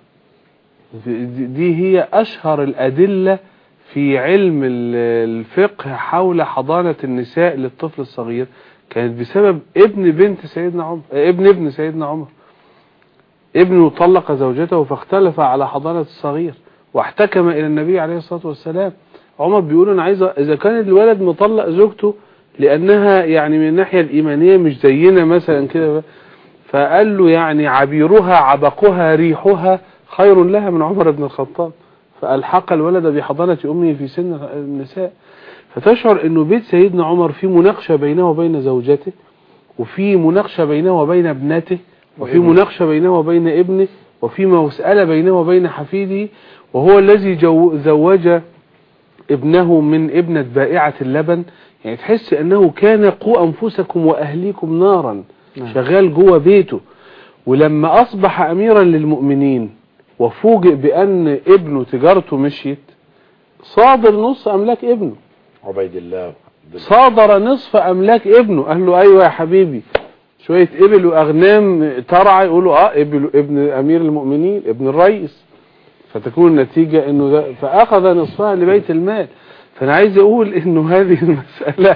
دي هي أشهر الأدلة في علم ال- الفقه حول حضانة النساء للطفل الصغير كانت بسبب ابن بنت سيدنا عمر ابن ابن سيدنا عمر ابنه طلق زوجته فاختلف على حضانة الصغير واحتكم إلى النبي عليه الصلاة والسلام عمر بيقول أنا عايز أ- إذا كان الولد مطلق زوجته لأنها يعني من الناحية الإيمانية مش زينا مثلا كده فقال له يعني عبيرها عبقها ريحها خير لها من عمر بن الخطاب فألحق الولد بحضانة أمه في سن النساء فتشعر أنه بيت سيدنا عمر في مناقشة بينه وبين زوجته وفي مناقشة بينه وبين ابنته وفي مناقشة بينه وبين ابنه وفي مسألة بينه وبين حفيده وهو الذي جو زوج ابنه من ابنة بائعة اللبن يعني تحس أنه كان قوا أنفسكم وأهليكم نارا نعم. شغال جوه بيته ولما أصبح أميرا للمؤمنين وفوجئ بأن ابنه تجارته مشيت صادر نص أملاك ابنه عبيد الله عبد الله. صادر نصف أملاك ابنه قال له أيوة يا حبيبي شوية إبل وأغنام ترعى يقولوا آه إبل ابن أمير المؤمنين ابن الرئيس فتكون النتيجة إنه ده فأخذ نصفها لبيت المال فأنا عايز أقول إنه هذه المسألة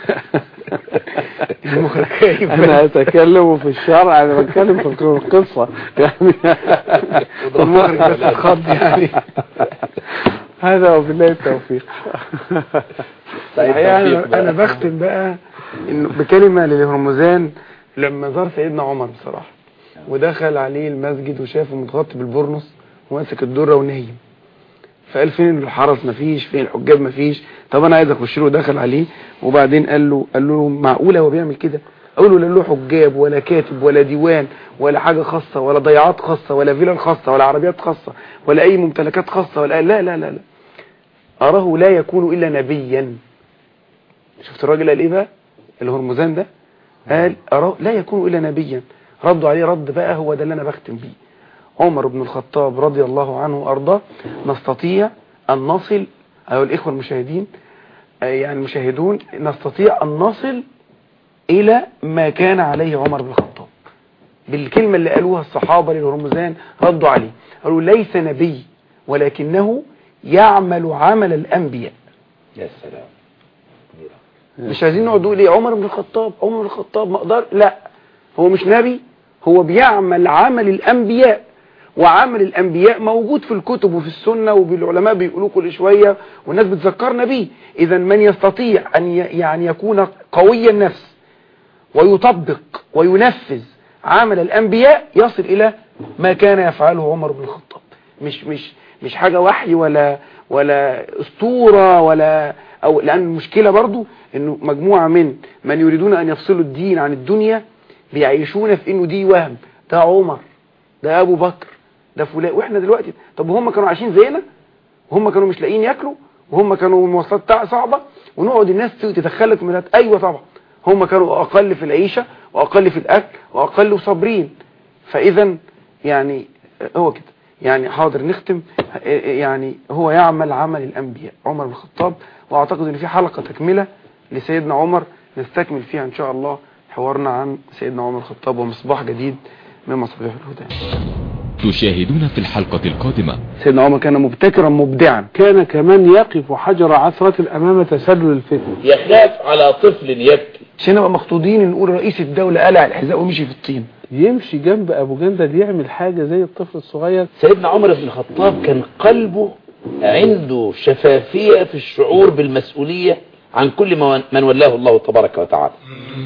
المخرج خايف أنا أتكلم في الشرع أنا بتكلم في القصة يعني المخرج بس اتخض يعني هذا وبالله التوفيق سعيد الحقيقة توفيق أنا, بقى. أنا بختم بقى إنه بكلمة للهرمزان لما زار سيدنا عمر بصراحة ودخل عليه المسجد وشافه متغطي بالبرنس وماسك الدرة ونايم فقال فين الحرس مفيش فين الحجاب مفيش طب انا عايز اخش له دخل عليه وبعدين قال له قال له معقوله هو بيعمل كده اقول له لا له حجاب ولا كاتب ولا ديوان ولا حاجة خاصة ولا ضيعات خاصة ولا فيلل خاصة ولا عربيات خاصة ولا اي ممتلكات خاصة ولا لا لا لا لا اراه لا يكون الا نبيا شفت الراجل قال ايه بقى الهرمزان ده قال اراه لا يكون الا نبيا ردوا عليه رد بقى هو ده اللي انا بختم بيه عمر بن الخطاب رضي الله عنه وارضاه نستطيع ان نصل ايها الاخوه المشاهدين آه، يعني المشاهدون نستطيع ان نصل الى ما كان عليه عمر بن الخطاب بالكلمة اللي قالوها الصحابة للهرمزان ردوا عليه قالوا ليس نبي ولكنه يعمل عمل الأنبياء يا سلام مش عايزين نقعد نقول ايه عمر بن الخطاب عمر بن الخطاب ما اقدر لا هو مش نبي هو بيعمل عمل الأنبياء وعمل الأنبياء موجود في الكتب وفي السنة وبالعلماء بيقولوه كل شوية والناس بتذكرنا بيه إذا من يستطيع أن ي- يعني يكون قوي النفس ويطبق وينفذ عمل الأنبياء يصل إلى ما كان يفعله عمر بن الخطاب مش مش مش حاجة وحي ولا ولا أسطورة ولا أو لأن المشكلة برضو إنه مجموعة من من يريدون أن يفصلوا الدين عن الدنيا بيعيشون في إنه دي وهم ده عمر ده أبو بكر ده فلان وإحنا دلوقتي طب هم كانوا عايشين زينا وهم كانوا مش لاقيين ياكلوا وهم كانوا المواصلات بتاع صعبة ونقعد الناس تتخلف من الهات. أيوة طبعا هم كانوا أقل في العيشة وأقل في الأكل وأقل صابرين فإذا يعني هو كده يعني حاضر نختم يعني هو يعمل عمل الأنبياء عمر بن الخطاب وأعتقد أن في حلقة تكملة لسيدنا عمر نستكمل فيها إن شاء الله حوارنا عن سيدنا عمر الخطاب ومصباح جديد من مصابيح الهدى تشاهدون في الحلقة القادمة سيدنا عمر كان مبتكرا مبدعا كان كمان يقف حجر عثرة أمام تسلل الفتن يخاف على طفل يبكي عشان نبقى مخطوطين نقول رئيس الدولة قلع الحذاء ومشي في الطين يمشي جنب أبو جندل يعمل حاجة زي الطفل الصغير سيدنا عمر بن الخطاب كان قلبه عنده شفافية في الشعور بالمسؤولية عن كل من- من ولاه الله تبارك وتعالى